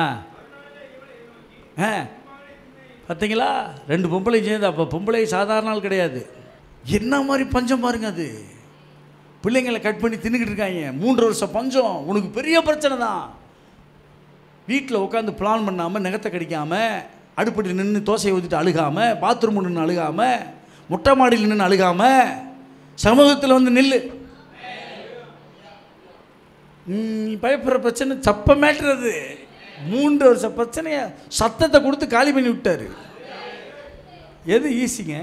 ஆ பார்த்தீங்களா ரெண்டு பொம்பளை சேர்ந்து அப்போ பொம்பளை சாதாரண ஆள் கிடையாது என்ன மாதிரி பஞ்சம் பாருங்க அது பிள்ளைங்களை கட் பண்ணி தின்னுக்கிட்டு இருக்காங்க மூன்று வருஷம் பஞ்சம் உனக்கு பெரிய பிரச்சனை தான் வீட்டில் உட்காந்து பிளான் பண்ணாமல் நகத்தை கடிக்காமல் அடுப்படி நின்று தோசையை ஊற்றிட்டு அழுகாமல் பாத்ரூம் நின்று அழுகாமல் முட்டை மாடியில் நின்று அழுகாமல் சமூகத்தில் வந்து நில்லு நீ பயப்படுற பிரச்சனை சப்ப மேட்டுறது மூன்று வருஷ பிரச்சனைய சத்தத்தை கொடுத்து காலி பண்ணி விட்டாரு எது ஈஸிங்க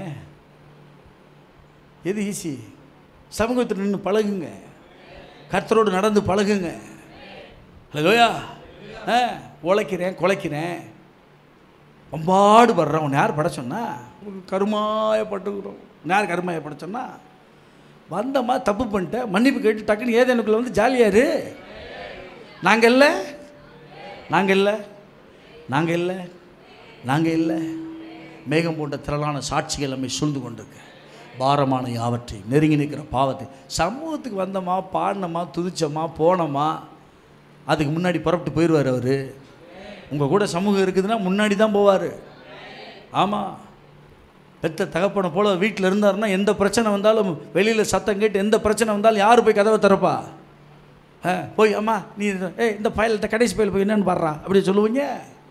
எது ஈஸி சமூகத்தில் நின்று பழகுங்க கர்த்தரோடு நடந்து பழகுங்க ஹலோயா ஆ உழைக்கிறேன் குலைக்கிறேன் பம்பாடு படுறோம் உன்னை யார் பட சொன்னா கருமாயப்பட்டுக்கிறோம் யார் கருமாயப்பட சொன்னா வந்தம்மா தப்பு பண்ணிட்டேன் மன்னிப்பு கேட்டு டக்குன்னு ஏதேனுக்குள்ள வந்து ஜாலியாக இரு நாங்கள் இல்லை நாங்கள் இல்லை நாங்கள் இல்லை நாங்கள் இல்லை மேகம் போன்ற திரளான சாட்சிகள் நம்மை சூழ்ந்து கொண்டிருக்கு பாரமான யாவற்றை நெருங்கி நிற்கிற பாவத்தை சமூகத்துக்கு வந்தோமா பாடினோமா துதிச்சோமா போனோமா அதுக்கு முன்னாடி புறப்பட்டு போயிடுவார் அவர் உங்கள் கூட சமூகம் இருக்குதுன்னா முன்னாடி தான் போவார் ஆமாம் பெத்த தகப்பனை போல வீட்டில் இருந்தாருன்னா எந்த பிரச்சனை வந்தாலும் வெளியில் சத்தம் கேட்டு எந்த பிரச்சனை வந்தாலும் யார் போய் கதவை திறப்பா ஆ போய் அம்மா நீ ஏய் இந்த பயல்கிட்ட கடைசி பயல் போய் என்னன்னு பாடுறா அப்படி சொல்லுவீங்க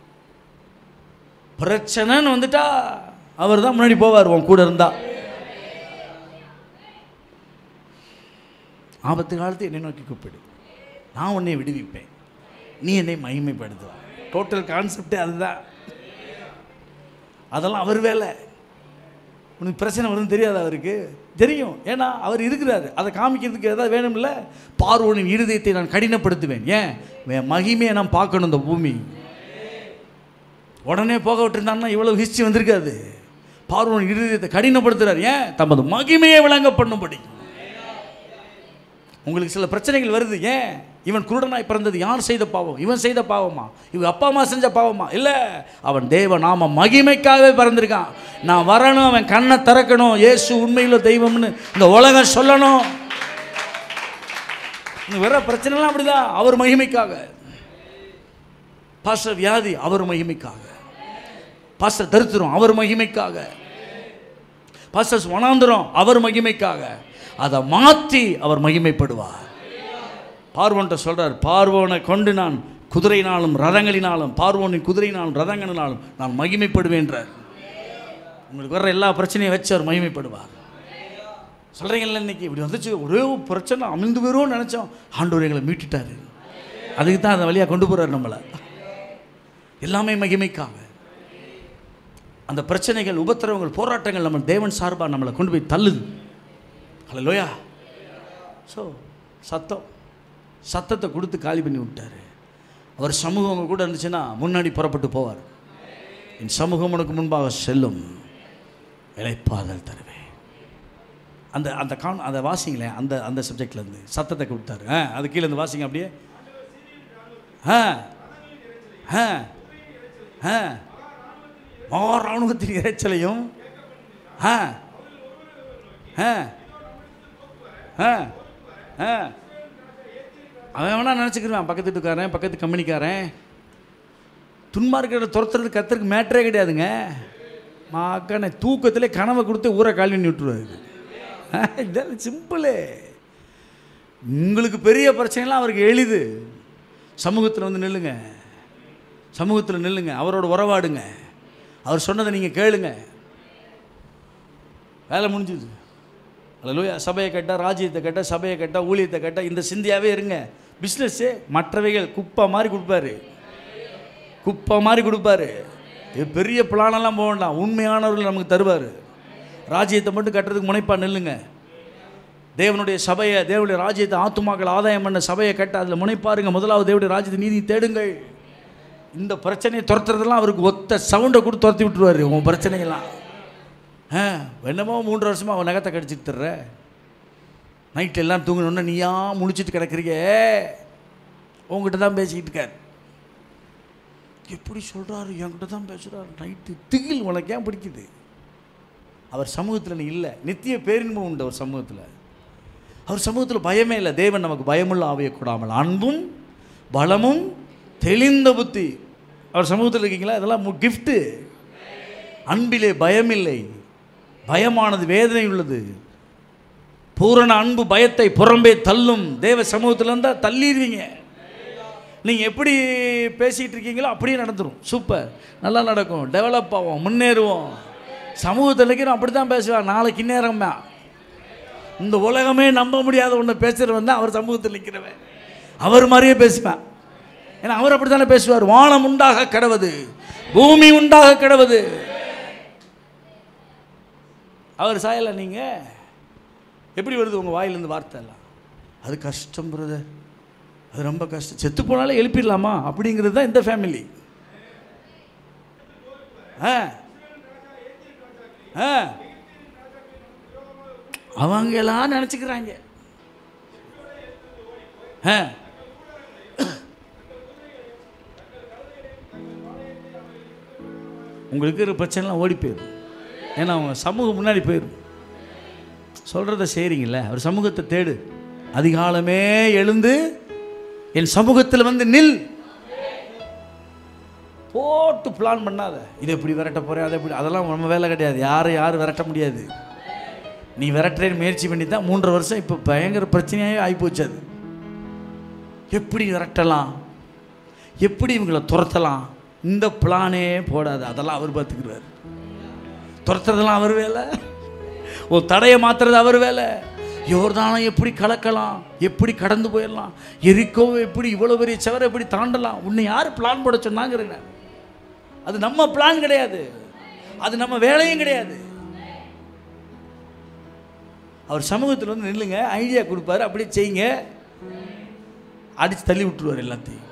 பிரச்சனைன்னு வந்துட்டா அவர் தான் முன்னாடி போவார் உன் கூட இருந்தா ஆபத்து காலத்தை என்னை நோக்கி கூப்பிடு நான் உன்னை விடுவிப்பேன் நீ என்னை மகிமைப்படுத்துவ டோட்டல் கான்செப்டே அதுதான் அதெல்லாம் அவர் வேலை உனக்கு பிரச்சனை வரும்னு தெரியாது அவருக்கு தெரியும் ஏன்னா அவர் இருக்கிறாரு அதை காமிக்கிறதுக்கு ஏதாவது வேணும்ல பார்வோனின் இருதயத்தை நான் கடினப்படுத்துவேன் ஏன் என் மகிமையை நான் பார்க்கணும் இந்த பூமி உடனே போக விட்டுருந்தான்னா இவ்வளவு ஹிஸ்ட்ரி வந்திருக்காது பார்வோன் இருதயத்தை கடினப்படுத்துறார் ஏன் தமது மகிமையை விளங்க பண்ணும்படி உங்களுக்கு சில பிரச்சனைகள் வருது ஏன் இவன் குருடனாய் பிறந்தது யார் செய்த பாவம் இவன் செய்த பாவமா இவங்க அப்பா அம்மா செஞ்ச பாவமா இல்லை அவன் தேவ நாம மகிமைக்காகவே பிறந்திருக்கான் நான் வரணும் அவன் கண்ணை திறக்கணும் இயேசு உண்மையில் தெய்வம்னு இந்த உலகம் சொல்லணும் இங்க வர பிரச்சனைலாம் அப்படிதான் அவர் மகிமைக்காக பாஸ்டர் வியாதி அவர் மகிமைக்காக பாஸ்டர் தரித்திரம் அவர் மகிமைக்காக பாஸ்டர் வனாந்திரம் அவர் மகிமைக்காக அதை மாற்றி அவர் மகிமைப்படுவார் பார்வோன்ட்ட சொல்றார் பார்வோனை கொண்டு நான் குதிரையினாலும் ரதங்களினாலும் பார்வோனின் குதிரையினாலும் ரதங்களினாலும் நான் மகிமைப்படுவேன்றார் உங்களுக்கு வர்ற எல்லா பிரச்சனையும் வச்சு அவர் மகிமைப்படுவார் சொல்கிறீங்கல்ல இன்னைக்கு இப்படி வந்துச்சு ஒரே ஒரு பிரச்சனை அமிழ்ந்து போயிடும்னு நினச்சோம் ஆண்டவர் எங்களை மீட்டுட்டாரு அதுக்கு தான் அந்த வழியாக கொண்டு போகிறார் நம்மளை எல்லாமே மகிமைக்காக அந்த பிரச்சனைகள் உபத்திரவங்கள் போராட்டங்கள் நம்ம தேவன் சார்பாக நம்மளை கொண்டு போய் தள்ளுது ஹலோ லோயா ஸோ சத்தம் சத்தத்தை கொடுத்து காலி பண்ணி விட்டார் அவர் சமூகம் உங்க கூட இருந்துச்சுன்னா முன்னாடி புறப்பட்டு போவார் என் சமூகம் உனக்கு முன்பாக செல்லும் இலைப்பாதல் தருவேன் அந்த அந்த கான் அந்த வாசிங்களேன் அந்த அந்த சப்ஜெக்ட்லேருந்து சத்தத்தை கொடுத்தாரு ஆ அது கீழே இருந்து வாசிங்க அப்படியே ஆ ஆ ஆ மாறாணுகத்தின் இறைச்சலையும் ஆ ஆ ஆ ஆ அவன் வேணா நினச்சிக்கிறான் பக்கத்து வீட்டுக்காரன் பக்கத்து கம்பெனிக்காரன் துன்மார்க்கிற துரத்துறது கத்துறதுக்கு மேட்டரே கிடையாதுங்க மாக்கான தூக்கத்திலே கனவை கொடுத்து ஊரை கால் பண்ணி விட்டுருவாரு இதெல்லாம் சிம்பிளு உங்களுக்கு பெரிய பிரச்சனைலாம் அவருக்கு எளிது சமூகத்தில் வந்து நில்லுங்க சமூகத்தில் நில்லுங்க அவரோட உறவாடுங்க அவர் சொன்னதை நீங்கள் கேளுங்க வேலை முடிஞ்சுது அல்ல சபையை கேட்டால் ராஜ்யத்தை கேட்டால் சபையை கேட்டால் ஊழியத்தை கேட்டால் இந்த சிந்தியாவே இருங்க பிஸ்னஸ்ஸு மற்றவைகள் குப்பை மாதிரி கொடுப்பாரு குப்பை மாதிரி கொடுப்பாரு இது பெரிய பிளானெல்லாம் போக வேண்டாம் உண்மையானவர்கள் நமக்கு தருவார் ராஜ்யத்தை மட்டும் கட்டுறதுக்கு முனைப்பா நில்லுங்க தேவனுடைய சபையை தேவனுடைய ராஜ்யத்தை ஆத்துமாக்கள் ஆதாயம் பண்ண சபையை கட்ட அதில் முனைப்பாருங்க முதலாவது தேவனுடைய ராஜ்யத்தை நீதி தேடுங்கள் இந்த பிரச்சனையை துரத்துறதெல்லாம் அவருக்கு ஒத்த சவுண்டை கொடுத்து துரத்தி விட்டுருவார் உன் பிரச்சனையெல்லாம் ஆ என்னமோ மூன்று வருஷமாக அவன் நகத்தை கடிச்சிட்டு தர்ற நைட் எல்லாம் தூங்கணுன்னா நீயா முழிச்சிட்டு கிடக்குறீங்க உங்ககிட்ட தான் பேசிக்கிட்டு இருக்கார் எப்படி சொல்கிறாரு என்கிட்ட தான் பேசுகிறாரு நைட்டு திகில் உனக்கு ஏன் பிடிக்குது அவர் சமூகத்தில் நீ இல்லை நித்திய பேரின்பம் உண்டு அவர் சமூகத்தில் அவர் சமூகத்தில் பயமே இல்லை தேவன் நமக்கு பயமுள்ள ஆவியை கூடாமல் அன்பும் பலமும் தெளிந்த புத்தி அவர் சமூகத்தில் இருக்கீங்களா இதெல்லாம் கிஃப்ட்டு அன்பிலே பயமில்லை பயமானது வேதனை உள்ளது பூரண அன்பு பயத்தை புறம்பே தள்ளும் தேவ சமூகத்தில் இருந்தால் தள்ளிடுவீங்க நீங்கள் எப்படி பேசிகிட்டு இருக்கீங்களோ அப்படியே நடந்துடும் சூப்பர் நல்லா நடக்கும் டெவலப் ஆகும் முன்னேறுவோம் சமூகத்தில் இருக்கிறோம் அப்படி தான் பேசுவேன் நாளைக்கு நேரம்மா இந்த உலகமே நம்ப முடியாத ஒன்று பேசுகிறவன் தான் அவர் சமூகத்தில் நிற்கிறவன் அவர் மாதிரியே பேசுவேன் ஏன்னா அவர் அப்படி தானே பேசுவார் வானம் உண்டாக கிடவது பூமி உண்டாக கிடவது அவர் சாயலை நீங்கள் எப்படி வருது உங்கள் வாயிலேருந்து வார்த்தை எல்லாம் அது கஷ்டம் பிரதர் அது ரொம்ப கஷ்டம் செத்து போனாலே எழுப்பிடலாமா அப்படிங்கிறது தான் இந்த ஃபேமிலி ஆ ஆ அவங்க எல்லாம் நினச்சிக்கிறாங்க ஆ உங்களுக்கு இருக்கிற பிரச்சனைலாம் ஓடி போயிடும் ஏன்னா அவங்க சமூகம் முன்னாடி போயிடும் சொல்கிறத செய்கிறீங்கள அவர் சமூகத்தை தேடு அதிகாலமே எழுந்து என் சமூகத்தில் வந்து நில் போட்டு பிளான் பண்ணாத இதை எப்படி விரட்ட போகிறேன் அதை எப்படி அதெல்லாம் நம்ம வேலை கிடையாது யாரை யாரும் விரட்ட முடியாது நீ விரட்டுறேன்னு முயற்சி பண்ணி தான் மூன்றரை வருஷம் இப்போ பயங்கர பிரச்சனையாகவே ஆகிப்போச்சு அது எப்படி விரட்டலாம் எப்படி இவங்களை துரத்தலாம் இந்த பிளானே போடாது அதெல்லாம் அவர் பார்த்துக்கிறார் துரத்துறதெல்லாம் அவர் வேலை ஓ தடையை மாத்துறது அவர் வேலை யோர்தானை எப்படி கலக்கலாம் எப்படி கடந்து போயிடலாம் எரிக்கோவை எப்படி இவ்வளோ பெரிய செவரை எப்படி தாண்டலாம் உன்னை யார் பிளான் போட சொன்னாங்கிறேன் நான். அது நம்ம பிளான் கிடையாது அது நம்ம வேலையும் கிடையாது அவர் சமூகத்தில் வந்து நில்லுங்க ஐடியா கொடுப்பாரு அப்படியே செய்யுங்க அடித்து தள்ளி விட்டுருவார் எல்லாத்தையும்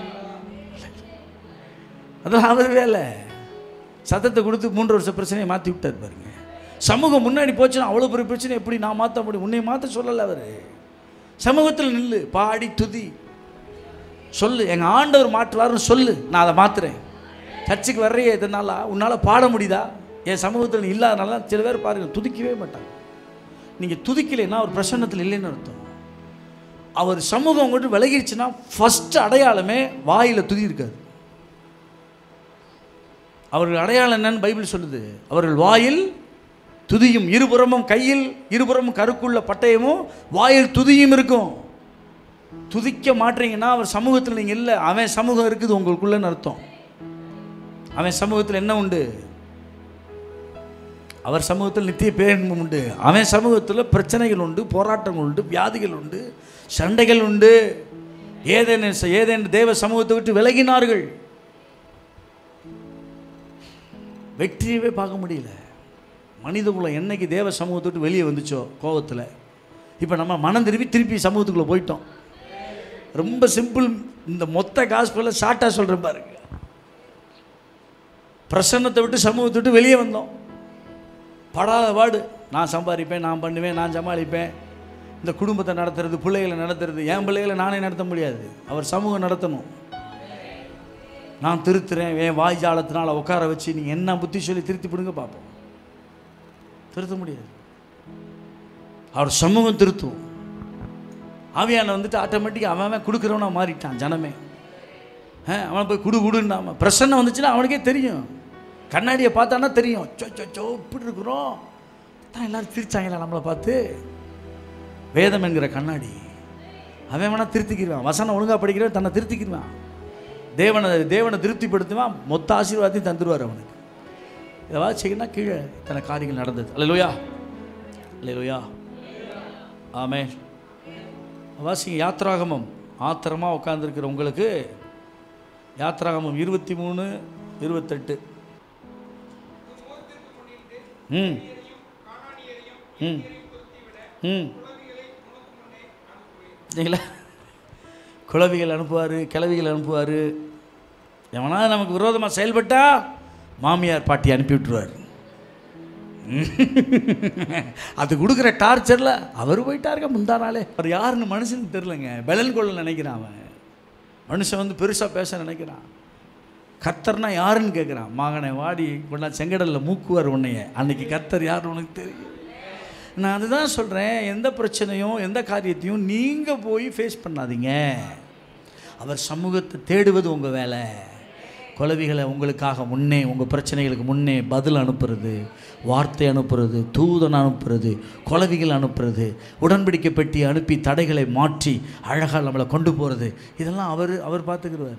அதான் அவர் வேலை சத்தத்தை கொடுத்து மூன்று வருஷ பிரச்சனையை மாற்றி விட்டார் பாருங்க சமூகம் முன்னாடி போச்சுன்னா அவ்வளோ பெரிய பிரச்சனை எப்படி நான் மாற்ற முடியும் உன்னை மாற்ற சொல்லலை அவர் சமூகத்தில் நில்லு பாடி துதி சொல்லு எங்கள் ஆண்டவர் மாற்றுவாருன்னு சொல்லு நான் அதை மாற்றுறேன் சர்ச்சுக்கு வர்றையே இதனால உன்னால் பாட முடியுதா என் சமூகத்தில் நீ இல்லாதனால தான் சில பேர் பாருங்க துதிக்கவே மாட்டாங்க நீங்கள் துதிக்கலைன்னா அவர் பிரசன்னத்தில் இல்லைன்னு அர்த்தம் அவர் சமூகம் உங்கள்கிட்ட விலகிடுச்சுன்னா ஃபஸ்ட்டு அடையாளமே வாயில் துதி இருக்காது அவர்கள் அடையாளம் என்னன்னு பைபிள் சொல்லுது அவர்கள் வாயில் துதியும் இருபுறமும் கையில் இருபுறமும் கருக்குள்ள பட்டயமும் வாயில் துதியும் இருக்கும் துதிக்க மாட்டீங்கன்னா அவர் சமூகத்தில் நீங்கள் இல்லை அவன் சமூகம் இருக்குது உங்களுக்குள்ளன்னு அர்த்தம் அவன் சமூகத்தில் என்ன உண்டு அவர் சமூகத்தில் நித்திய பேரின்பம் உண்டு அவன் சமூகத்தில் பிரச்சனைகள் உண்டு போராட்டங்கள் உண்டு வியாதிகள் உண்டு சண்டைகள் உண்டு ஏதேன் ஏதேன் தேவ சமூகத்தை விட்டு விலகினார்கள் வெற்றியவே பார்க்க முடியல மனித குலம் என்னைக்கு தேவ சமூகத்தை விட்டு வெளியே வந்துச்சோ கோபத்தில் இப்போ நம்ம மனம் திருப்பி திருப்பி சமூகத்துக்குள்ளே போயிட்டோம் ரொம்ப சிம்பிள் இந்த மொத்த காஸ்பில் ஷார்ட்டாக சொல்கிறேன் பாருங்க பிரசன்னத்தை விட்டு சமூகத்தை விட்டு வெளியே வந்தோம் படாத பாடு நான் சம்பாதிப்பேன் நான் பண்ணுவேன் நான் சமாளிப்பேன் இந்த குடும்பத்தை நடத்துறது பிள்ளைகளை நடத்துறது என் பிள்ளைகளை நானே நடத்த முடியாது அவர் சமூகம் நடத்தணும் நான் திருத்துறேன் என் வாய்ஜாலத்தினால் உட்கார வச்சு நீங்கள் என்ன புத்தி சொல்லி திருத்தி பிடுங்க பார்ப்போம் திருத்த முடியாது அவர் சமூகம் திருத்தும் ஆவியான வந்துட்டு ஆட்டோமேட்டிக்காக அவன் அவன் கொடுக்குறவனா மாறிட்டான் ஜனமே ஆ, அவன் போய் குடு குடுன்னாம பிரசன்னம் வந்துச்சுன்னா அவனுக்கே தெரியும் கண்ணாடியை பார்த்தானா தெரியும் சோ சோ சோ இப்படி இருக்கிறோம் தான் எல்லாரும் சிரிச்சாங்களா நம்மளை பார்த்து வேதம் என்கிற கண்ணாடி அவன் வேணா திருத்திக்கிடுவான் வசனம் ஒழுங்காக படிக்கிறவன் தன்னை திருத்திக்கிடுவான் தேவனை தேவனை திருப்திப்படுத்துவான் மொத்த ஆசீர்வாதத்தையும் தந்துடுவார் அவனுக்கு இதை செய்யணும்னா கீழே இத்தனை காரியங்கள் நடந்தது அல்லையா அல்லையா ஆமே வாசிங்க யாத்ராகமம் ஆத்திரமாக உட்காந்துருக்கிற உங்களுக்கு யாத்ராகமம் இருபத்தி மூணு இருபத்தெட்டு ம் ம் ம் சரிங்களா குளவிகள் அனுப்புவார் கிளவிகள் அனுப்புவார் எவனாவது நமக்கு விரோதமாக செயல்பட்டா மாமியார் பாட்டி அனுப்பி விட்டுருவார் அது கொடுக்குற டார்ச்சரில் அவர் போயிட்டாருங்க முந்தா நாளே அவர் யாருன்னு மனுஷனுக்கு தெரிலங்க பெலன் கொள்ள நினைக்கிறான் அவன் மனுஷன் வந்து பெருசாக பேச நினைக்கிறான் கத்தர்னா யாருன்னு கேட்குறான் மகனை வாடி கொண்டா செங்கடலில் மூக்குவார் உன்னைய அன்னைக்கு கத்தர் யார் உனக்கு தெரியும் நான் அதுதான் சொல்கிறேன் எந்த பிரச்சனையும் எந்த காரியத்தையும் நீங்கள் போய் ஃபேஸ் பண்ணாதீங்க அவர் சமூகத்தை தேடுவது உங்கள் வேலை குலவிகளை உங்களுக்காக முன்னே உங்கள் பிரச்சனைகளுக்கு முன்னே பதில் அனுப்புறது வார்த்தை அனுப்புறது தூதன் அனுப்புறது குலவிகள் அனுப்புறது உடன்படிக்கை பெட்டி அனுப்பி தடைகளை மாற்றி அழகாக நம்மளை கொண்டு போகிறது இதெல்லாம் அவர் அவர் பார்த்துக்கிடுவார்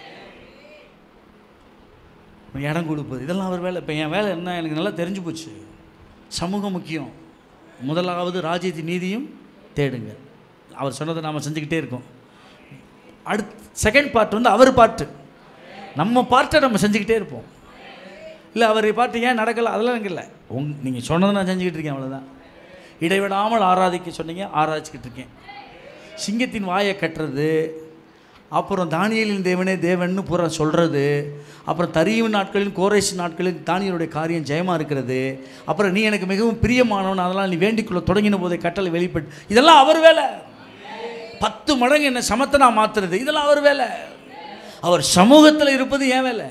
இடம் கொடுப்பது இதெல்லாம் அவர் வேலை இப்போ என் வேலை என்ன எனக்கு நல்லா தெரிஞ்சு போச்சு சமூகம் முக்கியம் முதலாவது ராஜ்யத்தின் நீதியும் தேடுங்க அவர் சொன்னதை நாம் செஞ்சுக்கிட்டே இருக்கோம் அடுத் செகண்ட் பார்ட் வந்து அவர் பாட்டு நம்ம பார்ட்டை நம்ம செஞ்சுக்கிட்டே இருப்போம் இல்லை அவர் பாட்டு ஏன் நடக்கலை அதெல்லாம் எனக்கு இல்லை உங் நீங்கள் சொன்னதை நான் செஞ்சுக்கிட்டு இருக்கேன் அவ்வளோதான் இடைவிடாமல் ஆராதிக்க சொன்னீங்க ஆராய்ச்சிக்கிட்டு இருக்கேன் சிங்கத்தின் வாயை கட்டுறது அப்புறம் தானியலின் தேவனே தேவன்னு பூரா சொல்கிறது அப்புறம் தரியும் நாட்களில் கோரேஸ் நாட்களில் தானியலுடைய காரியம் ஜெயமாக இருக்கிறது அப்புறம் நீ எனக்கு மிகவும் பிரியமானவன் அதெல்லாம் நீ வேண்டிக்குள்ள தொடங்கின போதே கட்டளை வெளிப்பட்டு இதெல்லாம் அவர் வேலை பத்து மடங்கு என்ன சமத்தனா மாத்துறது இதெல்லாம் அவர் வேலை அவர் சமூகத்தில் இருப்பது ஏன் வேலை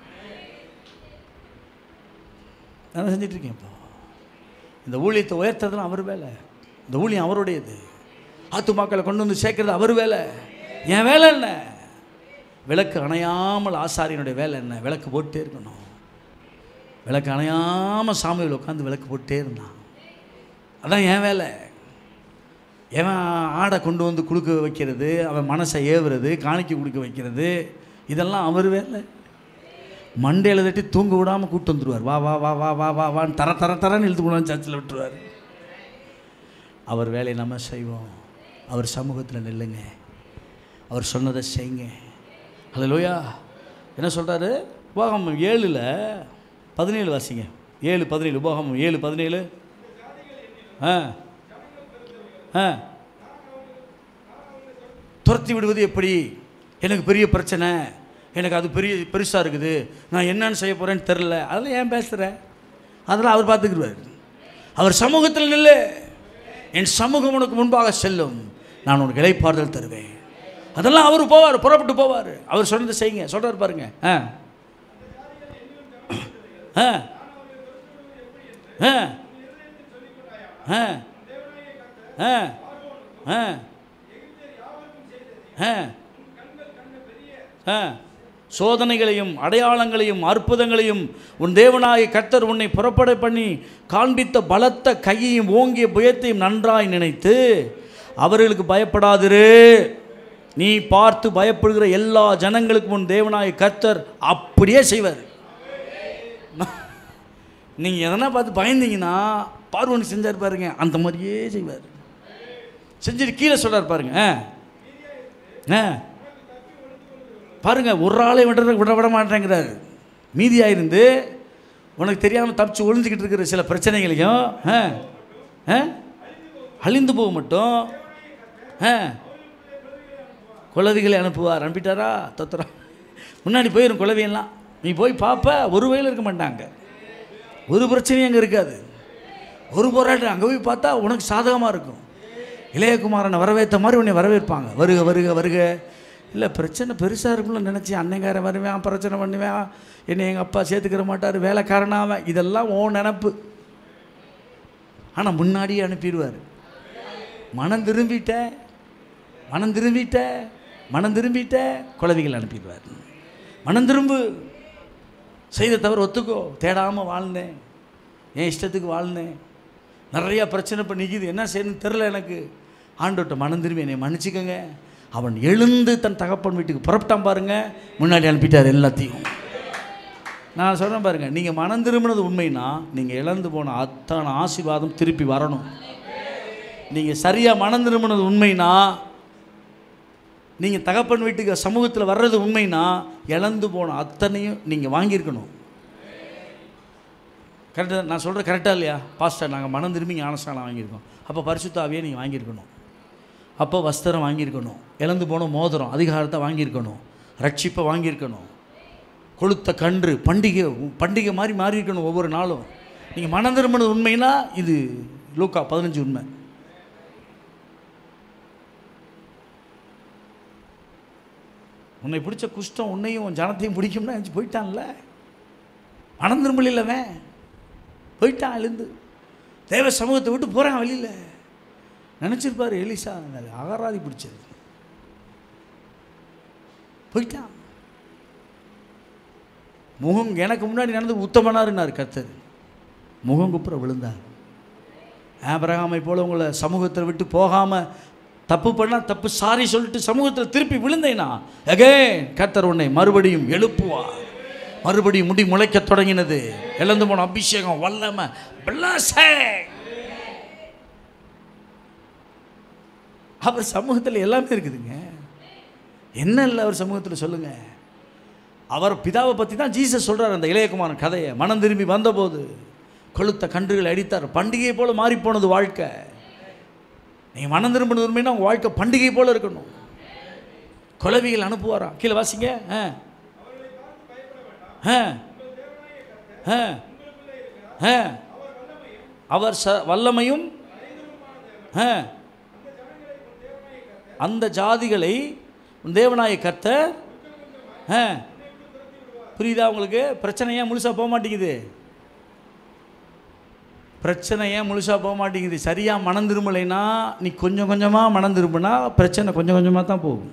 நான் செஞ்சுட்டு இருக்கேன் இப்போ இந்த ஊழியத்தை உயர்த்துறதுலாம் அவர் வேலை இந்த ஊழியம் அவருடையது ஆத்துமாக்களை கொண்டு வந்து சேர்க்கறது அவர் வேலை என் வேலை என்ன விளக்கு அணையாமல் ஆசாரியனுடைய வேலை என்ன விளக்கு போட்டே இருக்கணும் விளக்கு அணையாமல் சாமியில் உட்காந்து விளக்கு போட்டே இருந்தான் அதான் என் வேலை எவன் ஆடை கொண்டு வந்து கொடுக்க வைக்கிறது அவன் மனசை ஏவுறது காணிக்க கொடுக்க வைக்கிறது இதெல்லாம் அவர் வேலை மண்டையில் தட்டி தூங்க விடாமல் கூட்டு வந்துடுவார் வா வா வா வா வா வா வான்னு தர தர தரன்னு இழுத்து கொண்டு வந்து சர்ச்சில் விட்டுருவார் அவர் வேலையை நம்ம செய்வோம் அவர் சமூகத்தில் நில்லுங்க அவர் சொன்னதை செய்யுங்க ஹalleluya என்ன சொல்கிறாரு உபோகமம் ஏழில் பதினேழு வாசிங்க ஏழு பதினேழு உபோகமம் ஏழு பதினேழு ஆ ஆ துரத்தி விடுவது எப்படி எனக்கு பெரிய பிரச்சனை எனக்கு அது பெரிய பெருசாக இருக்குது நான் என்னன்னு செய்ய போகிறேன்னு தெரில அதெல்லாம் ஏன் பேசுகிறேன் அதெல்லாம் அவர் பார்த்துக்கிடுவார் அவர் சமூகத்தில் நில்லு என் சமூகம் உனக்கு முன்பாக செல்லும் நான் உனக்கு இலைப்பாறுதல் தருவேன் அதெல்லாம் அவர் போவார் புறப்பட்டு போவார் அவர் சொன்னதை செய்யுங்க சொல்கிறார் பாருங்க ஆ ஆ ஆ ஆ ஆ ஆ ஆ ஆ சோதனைகளையும் அடையாளங்களையும் அற்புதங்களையும் உன் தேவனாய கர்த்தர் உன்னை புறப்பட பண்ணி காண்பித்த பலத்த கையையும் ஓங்கிய புயத்தையும் நன்றாய் நினைத்து அவர்களுக்கு பயப்படாதிரு நீ பார்த்து பயப்படுகிற எல்லா ஜனங்களுக்கும் உன் தேவனாய கர்த்தர் அப்படியே செய்வார் நீங்கள் எதனா பார்த்து பயந்தீங்கன்னா பார்வன் செஞ்சார் பாருங்க அந்த மாதிரியே செய்வார் செஞ்சுட்டு கீழே சொல்றார் பாருங்க ஆ ஆ பாருங்க ஒரு ஆளை விட விட விட மாட்டேங்கிறாரு மீதியாக இருந்து உனக்கு தெரியாமல் தப்பிச்சு ஒளிஞ்சிக்கிட்டு இருக்கிற சில பிரச்சனைகளையும் ஆ ஆ அழிந்து போக மட்டும் ஆ குலவிகளை அனுப்புவார் அனுப்பிட்டாரா தொத்துறா முன்னாடி போயிடும் குலவியெல்லாம் நீ போய் பார்ப்ப ஒரு வயலில் இருக்க மாட்டாங்க ஒரு பிரச்சனையும் அங்கே இருக்காது ஒரு போராட்டம் அங்கே போய் பார்த்தா உனக்கு சாதகமாக இருக்கும் இளையகுமாரனை வரவேற்ற மாதிரி உன்னை வரவேற்பாங்க வருக வருக வருக இல்லை பிரச்சனை பெருசாக இருக்கும்னு நினச்சி அன்னைக்காரன் வருவேன் பிரச்சனை பண்ணுவேன் என்னை எங்கள் அப்பா சேர்த்துக்கிற மாட்டார் வேலைக்காரனாவேன் இதெல்லாம் ஓ நினப்பு ஆனால் முன்னாடியே அனுப்பிடுவார் மனம் திரும்பிட்ட மனம் திரும்பிட்ட மனம் திரும்பிட்ட குழவிகள் அனுப்பிடுவார் மனம் திரும்பு செய்த தவிர ஒத்துக்கோ தேடாமல் வாழ்ந்தேன் என் இஷ்டத்துக்கு வாழ்ந்தேன் நிறையா பிரச்சனை இப்போ நிற்கிது என்ன செய்யணும்னு தெரில எனக்கு ஆண்டோட்ட மனம் திரும்பி என்னை மன்னிச்சுக்கோங்க அவன் எழுந்து தன் தகப்பன் வீட்டுக்கு புறப்பட்டான் பாருங்க முன்னாடி அனுப்பிட்டார் எல்லாத்தையும் நான் சொல்கிறேன் பாருங்க நீங்கள் மனம் திரும்பினது உண்மைனா நீங்கள் இழந்து போன அத்தனை ஆசீர்வாதம் திருப்பி வரணும் நீங்கள் சரியாக மனம் திரும்பினது உண்மைனா நீங்கள் தகப்பன் வீட்டுக்கு சமூகத்தில் வர்றது உண்மைனா இழந்து போன அத்தனையும் நீங்கள் வாங்கியிருக்கணும் கரெக்டாக நான் சொல்கிறேன் கரெக்டாக இல்லையா பாஸ்டர் நாங்கள் மனம் திரும்பி ஞானஸ்தானம் வாங்கியிருக்கோம் அப்போ பரிசுத்தாவியே நீங்கள் வாங்கியிருக்கணும் அப்போ வஸ்திரம் வாங்கியிருக்கணும் இழந்து போன மோதிரம் அதிகாரத்தை வாங்கியிருக்கணும் ரட்சிப்பை வாங்கியிருக்கணும் கொளுத்த கன்று பண்டிகை பண்டிகை மாதிரி மாறி இருக்கணும் ஒவ்வொரு நாளும் நீங்கள் மனம் திரும்பினது உண்மைனா இது லூக்கா பதினஞ்சு உண்மை உன்னை பிடிச்ச குஷ்டம் உன்னையும் உன் ஜனத்தையும் பிடிக்கும்னா எஞ்சி போயிட்டான்ல மனம் திரும்பலில்லவன் போயிட்டான் எழுந்து தேவ சமூகத்தை விட்டு போகிறான் வெளியில் நினச்சிருப்பாரு எலிசா அது அகராதி பிடிச்சது போயிட்டான் முகம் எனக்கு முன்னாடி நடந்து உத்தமனாருன்னார் கர்த்தர் முகம் குப்புற விழுந்தார் ஆபிரகாமை போல உங்களை சமூகத்தில் விட்டு போகாமல் தப்பு பண்ணால் தப்பு சாரி சொல்லிட்டு சமூகத்தில் திருப்பி விழுந்தேனா அகே கர்த்தர் உன்னை மறுபடியும் எழுப்புவார் மறுபடியும் முடி முளைக்க தொடங்கினது இழந்து போன அபிஷேகம் வல்லம blessing. அவர் சமூகத்தில் எல்லாமே இருக்குதுங்க என்ன இல்லை அவர் சமூகத்தில் சொல்லுங்க அவர் பிதாவை பற்றி தான் ஜீசஸ் சொல்றார் அந்த இளையகுமாரன் கதையை மனம் திரும்பி வந்தபோது கொளுத்த கன்றுகளை அடித்தார் பண்டிகை போல மாறி போனது வாழ்க்கை நீங்கள் மனம் திரும்பினது உண்மைன்னா உங்கள் வாழ்க்கை பண்டிகை போல இருக்கணும் குலவிகள் அனுப்புவாராம் கீழே வாசிங்க ஆ ஆ ஆ ஆ அவர் ச வல்லமையும் ஆ அந்த ஜாதிகளை உன் தேவனாய கர்த்தர் ஆ புரியுதா உங்களுக்கு பிரச்சனை ஏன் முழுசாக போக மாட்டேங்குது பிரச்சனை ஏன் முழுசாக போக மாட்டேங்குது சரியாக மனம் திரும்பலைன்னா நீ கொஞ்சம் கொஞ்சமாக மனம் திரும்பினா பிரச்சனை கொஞ்சம் கொஞ்சமாக தான் போகும்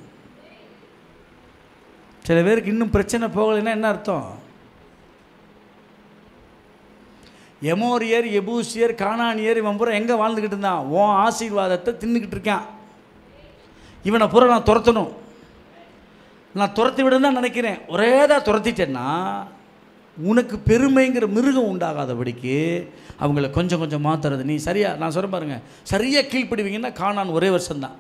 சில பேருக்கு இன்னும் பிரச்சனை போகலைன்னா என்ன அர்த்தம் எமோரியர் எபூசியர் கானானியர் இவன் பூரா எங்கே வாழ்ந்துக்கிட்டு இருந்தான் உன் ஆசீர்வாதத்தை தின்னுக்கிட்டு இருக்கான் இவனை பூரா நான் துரத்தணும் நான் துரத்தி விடுன்னு தான் நினைக்கிறேன் ஒரே தான் துரத்திட்டேன்னா உனக்கு பெருமைங்கிற மிருகம் உண்டாகாதபடிக்கு அவங்கள கொஞ்சம் கொஞ்சம் மாத்துறது நீ சரியா நான் சொல்ல பாருங்க சரியாக கீழ்ப்படுவீங்கன்னா காணான் ஒரே வருஷம்தான்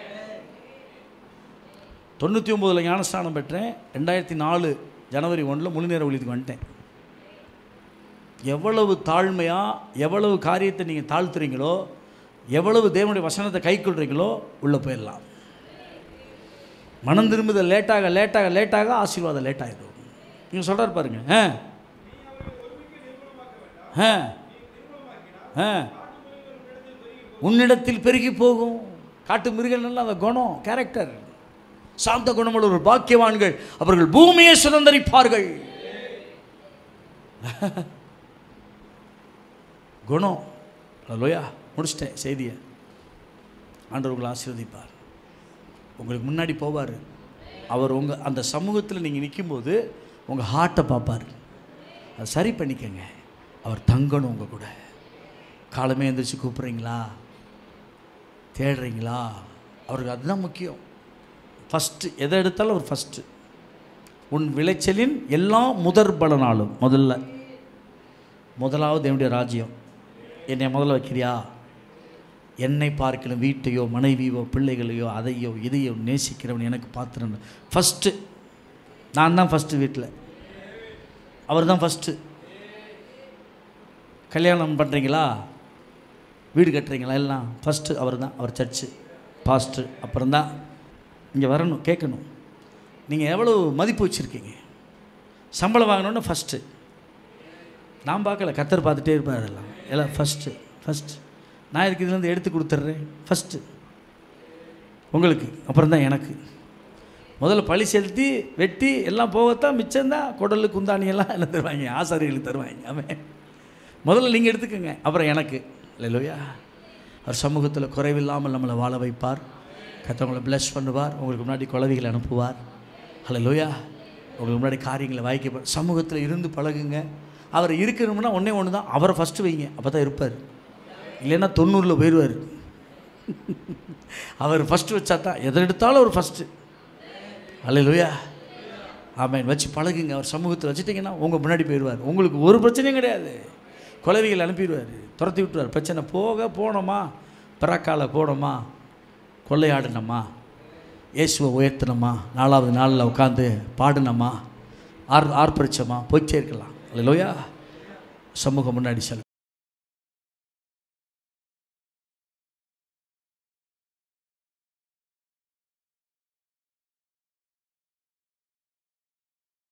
தொண்ணூற்றி ஒம்போதில் ஞானஸ்தானம் பெற்றேன் ரெண்டாயிரத்தி நாலு ஜனவரி ஒன்றில் முழு நேர ஊழியத்துக்கு வந்துட்டேன் எவ்வளவு தாழ்மையாக எவ்வளவு காரியத்தை நீங்கள் தாழ்த்துறீங்களோ எவ்வளவு தேவனுடைய வசனத்தை கை கொள்றீங்களோ உள்ளே போயிடலாம் மனம் திரும்புதல் லேட்டாக லேட்டாக லேட்டாக ஆசீர்வாதம் லேட் ஆகிடும் நீங்கள் சொல்கிறார் பாருங்க ஆ ஆ ஆ உன்னிடத்தில் பெருகி போகும் காட்டு மிருகங்கள் அந்த குணம் கேரக்டர் சாந்த குணமுள்ள ஒரு பாக்கியவான்கள் அவர்கள் பூமியை சுதந்தரிப்பார்கள் குணம் லோயா முடிச்சிட்டேன் செய்தியை ஆண்டவர் உங்களை ஆசீர்வதிப்பார் உங்களுக்கு முன்னாடி போவார் அவர் உங்கள் அந்த சமூகத்தில் நீங்கள் நிற்கும்போது உங்கள் ஹார்ட்டை பார்ப்பார் அதை சரி பண்ணிக்கங்க அவர் தங்கணும் உங்கள் கூட காலமே எந்திரிச்சு கூப்பிட்றீங்களா தேடுறீங்களா அவருக்கு அதுதான் முக்கியம் ஃபஸ்ட்டு எதை எடுத்தாலும் அவர் ஃபஸ்ட்டு உன் விளைச்சலின் எல்லா முதற் பலனாலும் முதல்ல முதலாவது என்னுடைய ராஜ்யம் என்னை முதல்ல வைக்கிறியா என்னை பார்க்கலும் வீட்டையோ மனைவியோ பிள்ளைகளையோ அதையோ இதையோ நேசிக்கிறவன் எனக்கு பாத்திரம் ஃபஸ்ட்டு நான் தான் ஃபஸ்ட்டு வீட்டில் அவர் தான் ஃபஸ்ட்டு கல்யாணம் பண்ணுறீங்களா வீடு கட்டுறீங்களா எல்லாம் ஃபஸ்ட்டு அவர் தான் அவர் சர்ச்சு பாஸ்ட்டு அப்புறம்தான் இங்கே வரணும் கேட்கணும் நீங்கள் எவ்வளோ மதிப்பு வச்சுருக்கீங்க சம்பளம் வாங்கணுன்னு ஃபஸ்ட்டு நான் பார்க்கல கத்தர் பார்த்துட்டே இருப்பார் அதெல்லாம் எல்லாம் ஃபஸ்ட்டு ஃபஸ்ட்டு நான் இதுக்கு இதுலேருந்து எடுத்து கொடுத்துட்றேன் ஃபஸ்ட்டு உங்களுக்கு அப்புறம் தான் எனக்கு முதல்ல பழி செலுத்தி வெட்டி எல்லாம் போகத்தான் மிச்சம்தான் குடலு குந்தாணி எல்லாம் என்ன தருவாங்க ஆசாரிகளுக்கு தருவாங்க அவன் முதல்ல நீங்கள் எடுத்துக்கோங்க அப்புறம் எனக்கு இல்லையா அவர் சமூகத்தில் குறைவில்லாமல் நம்மளை வாழ வைப்பார் கத்தவங்களை ப்ளஸ் பண்ணுவார் உங்களுக்கு முன்னாடி குழவிகளை அனுப்புவார் ஹலோயா உங்களுக்கு முன்னாடி காரியங்களை வாய்க்க சமூகத்தில் இருந்து பழகுங்க அவர் இருக்கணும்னா ஒன்றே ஒன்று தான் அவரை ஃபஸ்ட்டு வைங்க அப்போ தான் இருப்பார் இல்லைன்னா தொண்ணூறில் போயிடுவார் அவர் ஃபஸ்ட்டு வச்சா தான் எதை எடுத்தாலும் அவர் ஃபஸ்ட்டு அல்லையா ஆமாம் வச்சு பழகுங்க அவர் சமூகத்தில் வச்சுட்டிங்கன்னா உங்கள் முன்னாடி போயிடுவார் உங்களுக்கு ஒரு பிரச்சனையும் கிடையாது குலவிகள் அனுப்பிடுவார் துரத்தி விட்டுருவார் பிரச்சனை போக போனோமா பிறக்கால போனோமா கொள்ளையாடினோமா இயேசுவை உயர்த்தினோமா நாலாவது நாளில் உட்காந்து பாடினோமா ஆர் ஆர்ப்பரிச்சோமா போயிட்டே இருக்கலாம் அல்லையா சமூகம் முன்னாடி செல்